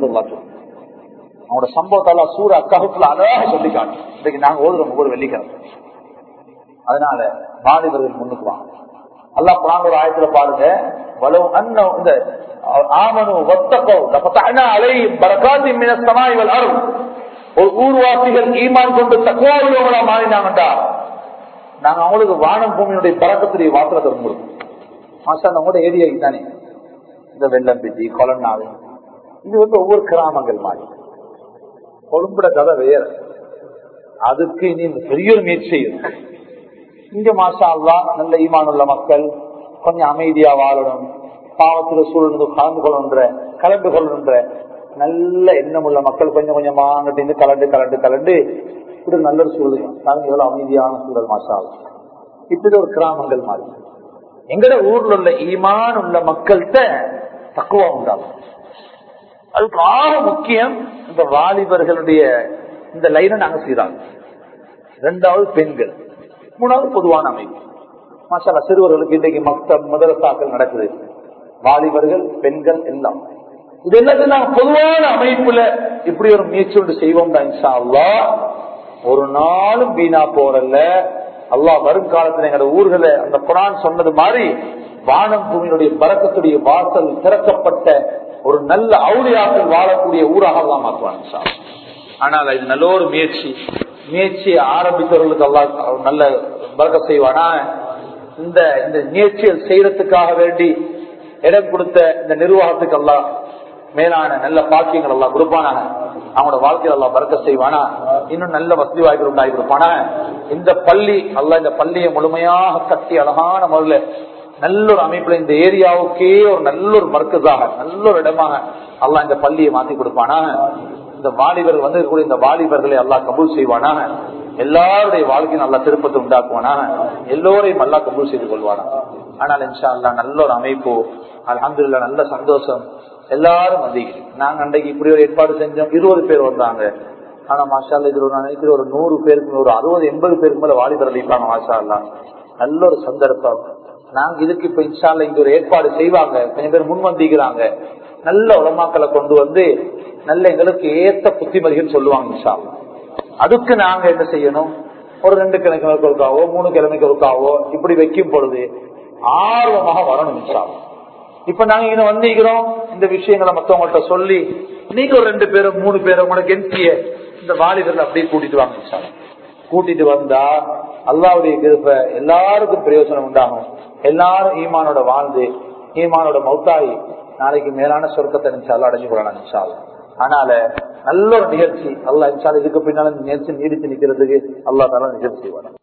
அவனோட சம்பவத்தால சூர அக்காவுக்குள்ள அழகாக சொல்லி காட்டும் இன்னைக்கு நாங்க ஓதுறோம் ஒவ்வொரு வெள்ளிக்கிழமை அதனால வாலிபர்கள் முன்னுக்கு வாங்க அல்லா புறாங்க ஒரு ஆயத்துல பாருங்க வலவு அண்ணன் இந்த ஆமனு வத்தகோ அலை பரகாதி மினஸ்தமாய்வல் அருள் ஒரு ஊர்வாசிகள் ஈமான் கொண்டு தக்குவாவுள்ளவங்களா மாறினாங்கண்டா நாங்க அவங்களுக்கு வானம் பூமியினுடைய பறக்கத்துடைய வாசலத்தை கொடுப்போம் மாசா அவங்களோட ஏரியா தானே இந்த வெள்ளம்பிட்டி கொலநாடு இது வந்து ஒவ்வொரு கிராமங்கள் மாதிரி கொழும்புட கதை வேற அதுக்கு இனி பெரிய ஒரு முயற்சி செய்யும் இங்க மாசா அல்லா நல்ல ஈமான் உள்ள மக்கள் கொஞ்சம் அமைதியா வாழணும் பாவத்துல சூழ்ந்து கலந்து கொள்ளுன்ற கலந்து கொள்ளுன்ற நல்ல எண்ணம் உள்ள மக்கள் கொஞ்சம் கொஞ்சமா அங்கிட்டு கலண்டு கலண்டு கலண்டு இப்படி நல்ல ஒரு சூழல் பாருங்க எவ்வளவு அமைதியான சூழல் மாசா இப்படி ஒரு கிராமங்கள் மாதிரி எங்கட ஊர்ல உள்ள ஈமான் உள்ள மக்கள்கிட்ட தக்குவா உண்டாகும் அதுக்கு ஆக முக்கியம் இந்த வாலிபர்களுடைய இந்த லைனை நாங்க செய்யறாங்க ரெண்டாவது பெண்கள் மூணாவது பொதுவான அமைப்பு மாசாலா சிறுவர்களுக்கு இன்றைக்கு மக்தம் மதரசாக்கள் நடக்குது வாலிபர்கள் பெண்கள் எல்லாம் இது எல்லாத்தையும் நாங்க பொதுவான அமைப்புல இப்படி ஒரு முயற்சி ஒன்று செய்வோம் இன்ஷா அல்லா ஒரு நாளும் வீணா போறல்ல அல்லாஹ் வரும் காலத்துல எங்களோட ஊர்களை அந்த குரான் சொன்னது மாதிரி வானம் பூமியினுடைய பறக்கத்துடைய வாசல் திறக்கப்பட்ட ஒரு நல்ல அவுளியாக்கள் வாழக்கூடிய ஊராக எல்லாம் மாற்றுவாங்க ஆனால் இது நல்ல ஒரு முயற்சி முயற்சியை ஆரம்பித்தவர்களுக்கு எல்லாம் நல்ல பறக்க செய்வானா இந்த இந்த முயற்சியை செய்யறதுக்காக வேண்டி இடம் கொடுத்த இந்த நிர்வாகத்துக்கு எல்லாம் மேலான நல்ல பாக்கியங்கள் எல்லாம் கொடுப்பானாங்க அவங்களோட வாழ்க்கையில் எல்லாம் பறக்க செய்வானா இன்னும் நல்ல வசதி வாய்ப்புகள் உண்டாகி கொடுப்பானா இந்த பள்ளி அல்ல இந்த பள்ளியை முழுமையாக கட்டி அழகான முறையில் நல்ல ஒரு அமைப்புல இந்த ஏரியாவுக்கே ஒரு நல்ல ஒரு மர்க்கஸாக நல்ல ஒரு இடமாக அல்லா இந்த பள்ளியை மாத்தி கொடுப்பானா இந்த வாலிபர்கள் வந்திருக்கக்கூடிய இந்த வாலிபர்களை எல்லாம் கபூல் செய்வானாக எல்லாருடைய வாழ்க்கையும் நல்லா திருப்பத்தை உண்டாக்குவானாக எல்லோரையும் நல்லா கபூல் செய்து கொள்வானா ஆனால் இன்ஷா அல்லா நல்ல ஒரு அமைப்பு அலமதுல்லா நல்ல சந்தோஷம் எல்லாரும் வந்தீங்க நாங்க அன்றைக்கு இப்படி ஒரு ஏற்பாடு செஞ்சோம் இருபது பேர் வந்தாங்க ஆனா மாஷா இதுல ஒரு நினைக்கிற ஒரு நூறு பேருக்கு ஒரு அறுபது எண்பது பேருக்கு மேல வாலிபர் இருப்பாங்க மாஷா அல்லா நல்ல ஒரு சந்தர்ப்பம் நாங்க இதுக்கு இப்ப இன்ஷால்ல இங்க ஒரு ஏற்பாடு செய்வாங்க கொஞ்சம் பேர் முன் வந்திக்கிறாங்க நல்ல உலமாக்களை கொண்டு வந்து நல்ல எங்களுக்கு ஏத்த புத்திமதிகள் சொல்லுவாங்க இன்ஷா அதுக்கு நாங்க என்ன செய்யணும் ஒரு ரெண்டு கிழமைக்கு ஒருக்காவோ மூணு கிழமைக்கு ஒருக்காவோ இப்படி வைக்கும் பொழுது ஆர்வமாக வரணும் இன்ஷா இப்ப நாங்க இங்க வந்திருக்கிறோம் இந்த விஷயங்களை மத்தவங்கள்ட்ட சொல்லி நீங்க ஒரு ரெண்டு பேரும் மூணு பேரும் உங்களுக்கு எம்பிய இந்த வாலிபர்கள் அப்படியே கூட்டிட்டு வாங்க இன்ஷா கூட்டிட்டு வந்தா அல்லாவுடைய கிருப்ப எல்லாருக்கும் பிரயோஜனம் உண்டாகும் எல்லாரும் ஈமானோட வாழ்ந்து ஈமானோட மௌத்தாயி நாளைக்கு மேலான சொர்க்கத்தை நினைச்சாலும் அடைஞ்சு கொள்ளலாம் நினைச்சாலும் அதனால நல்ல ஒரு நிகழ்ச்சி அல்லா இன்ஷால் இதுக்கு பின்னால நிகழ்ச்சி நீடித்து நிக்கிறதுக்கு அல்லா தால நிகழ்ச்சி செய்வாங்க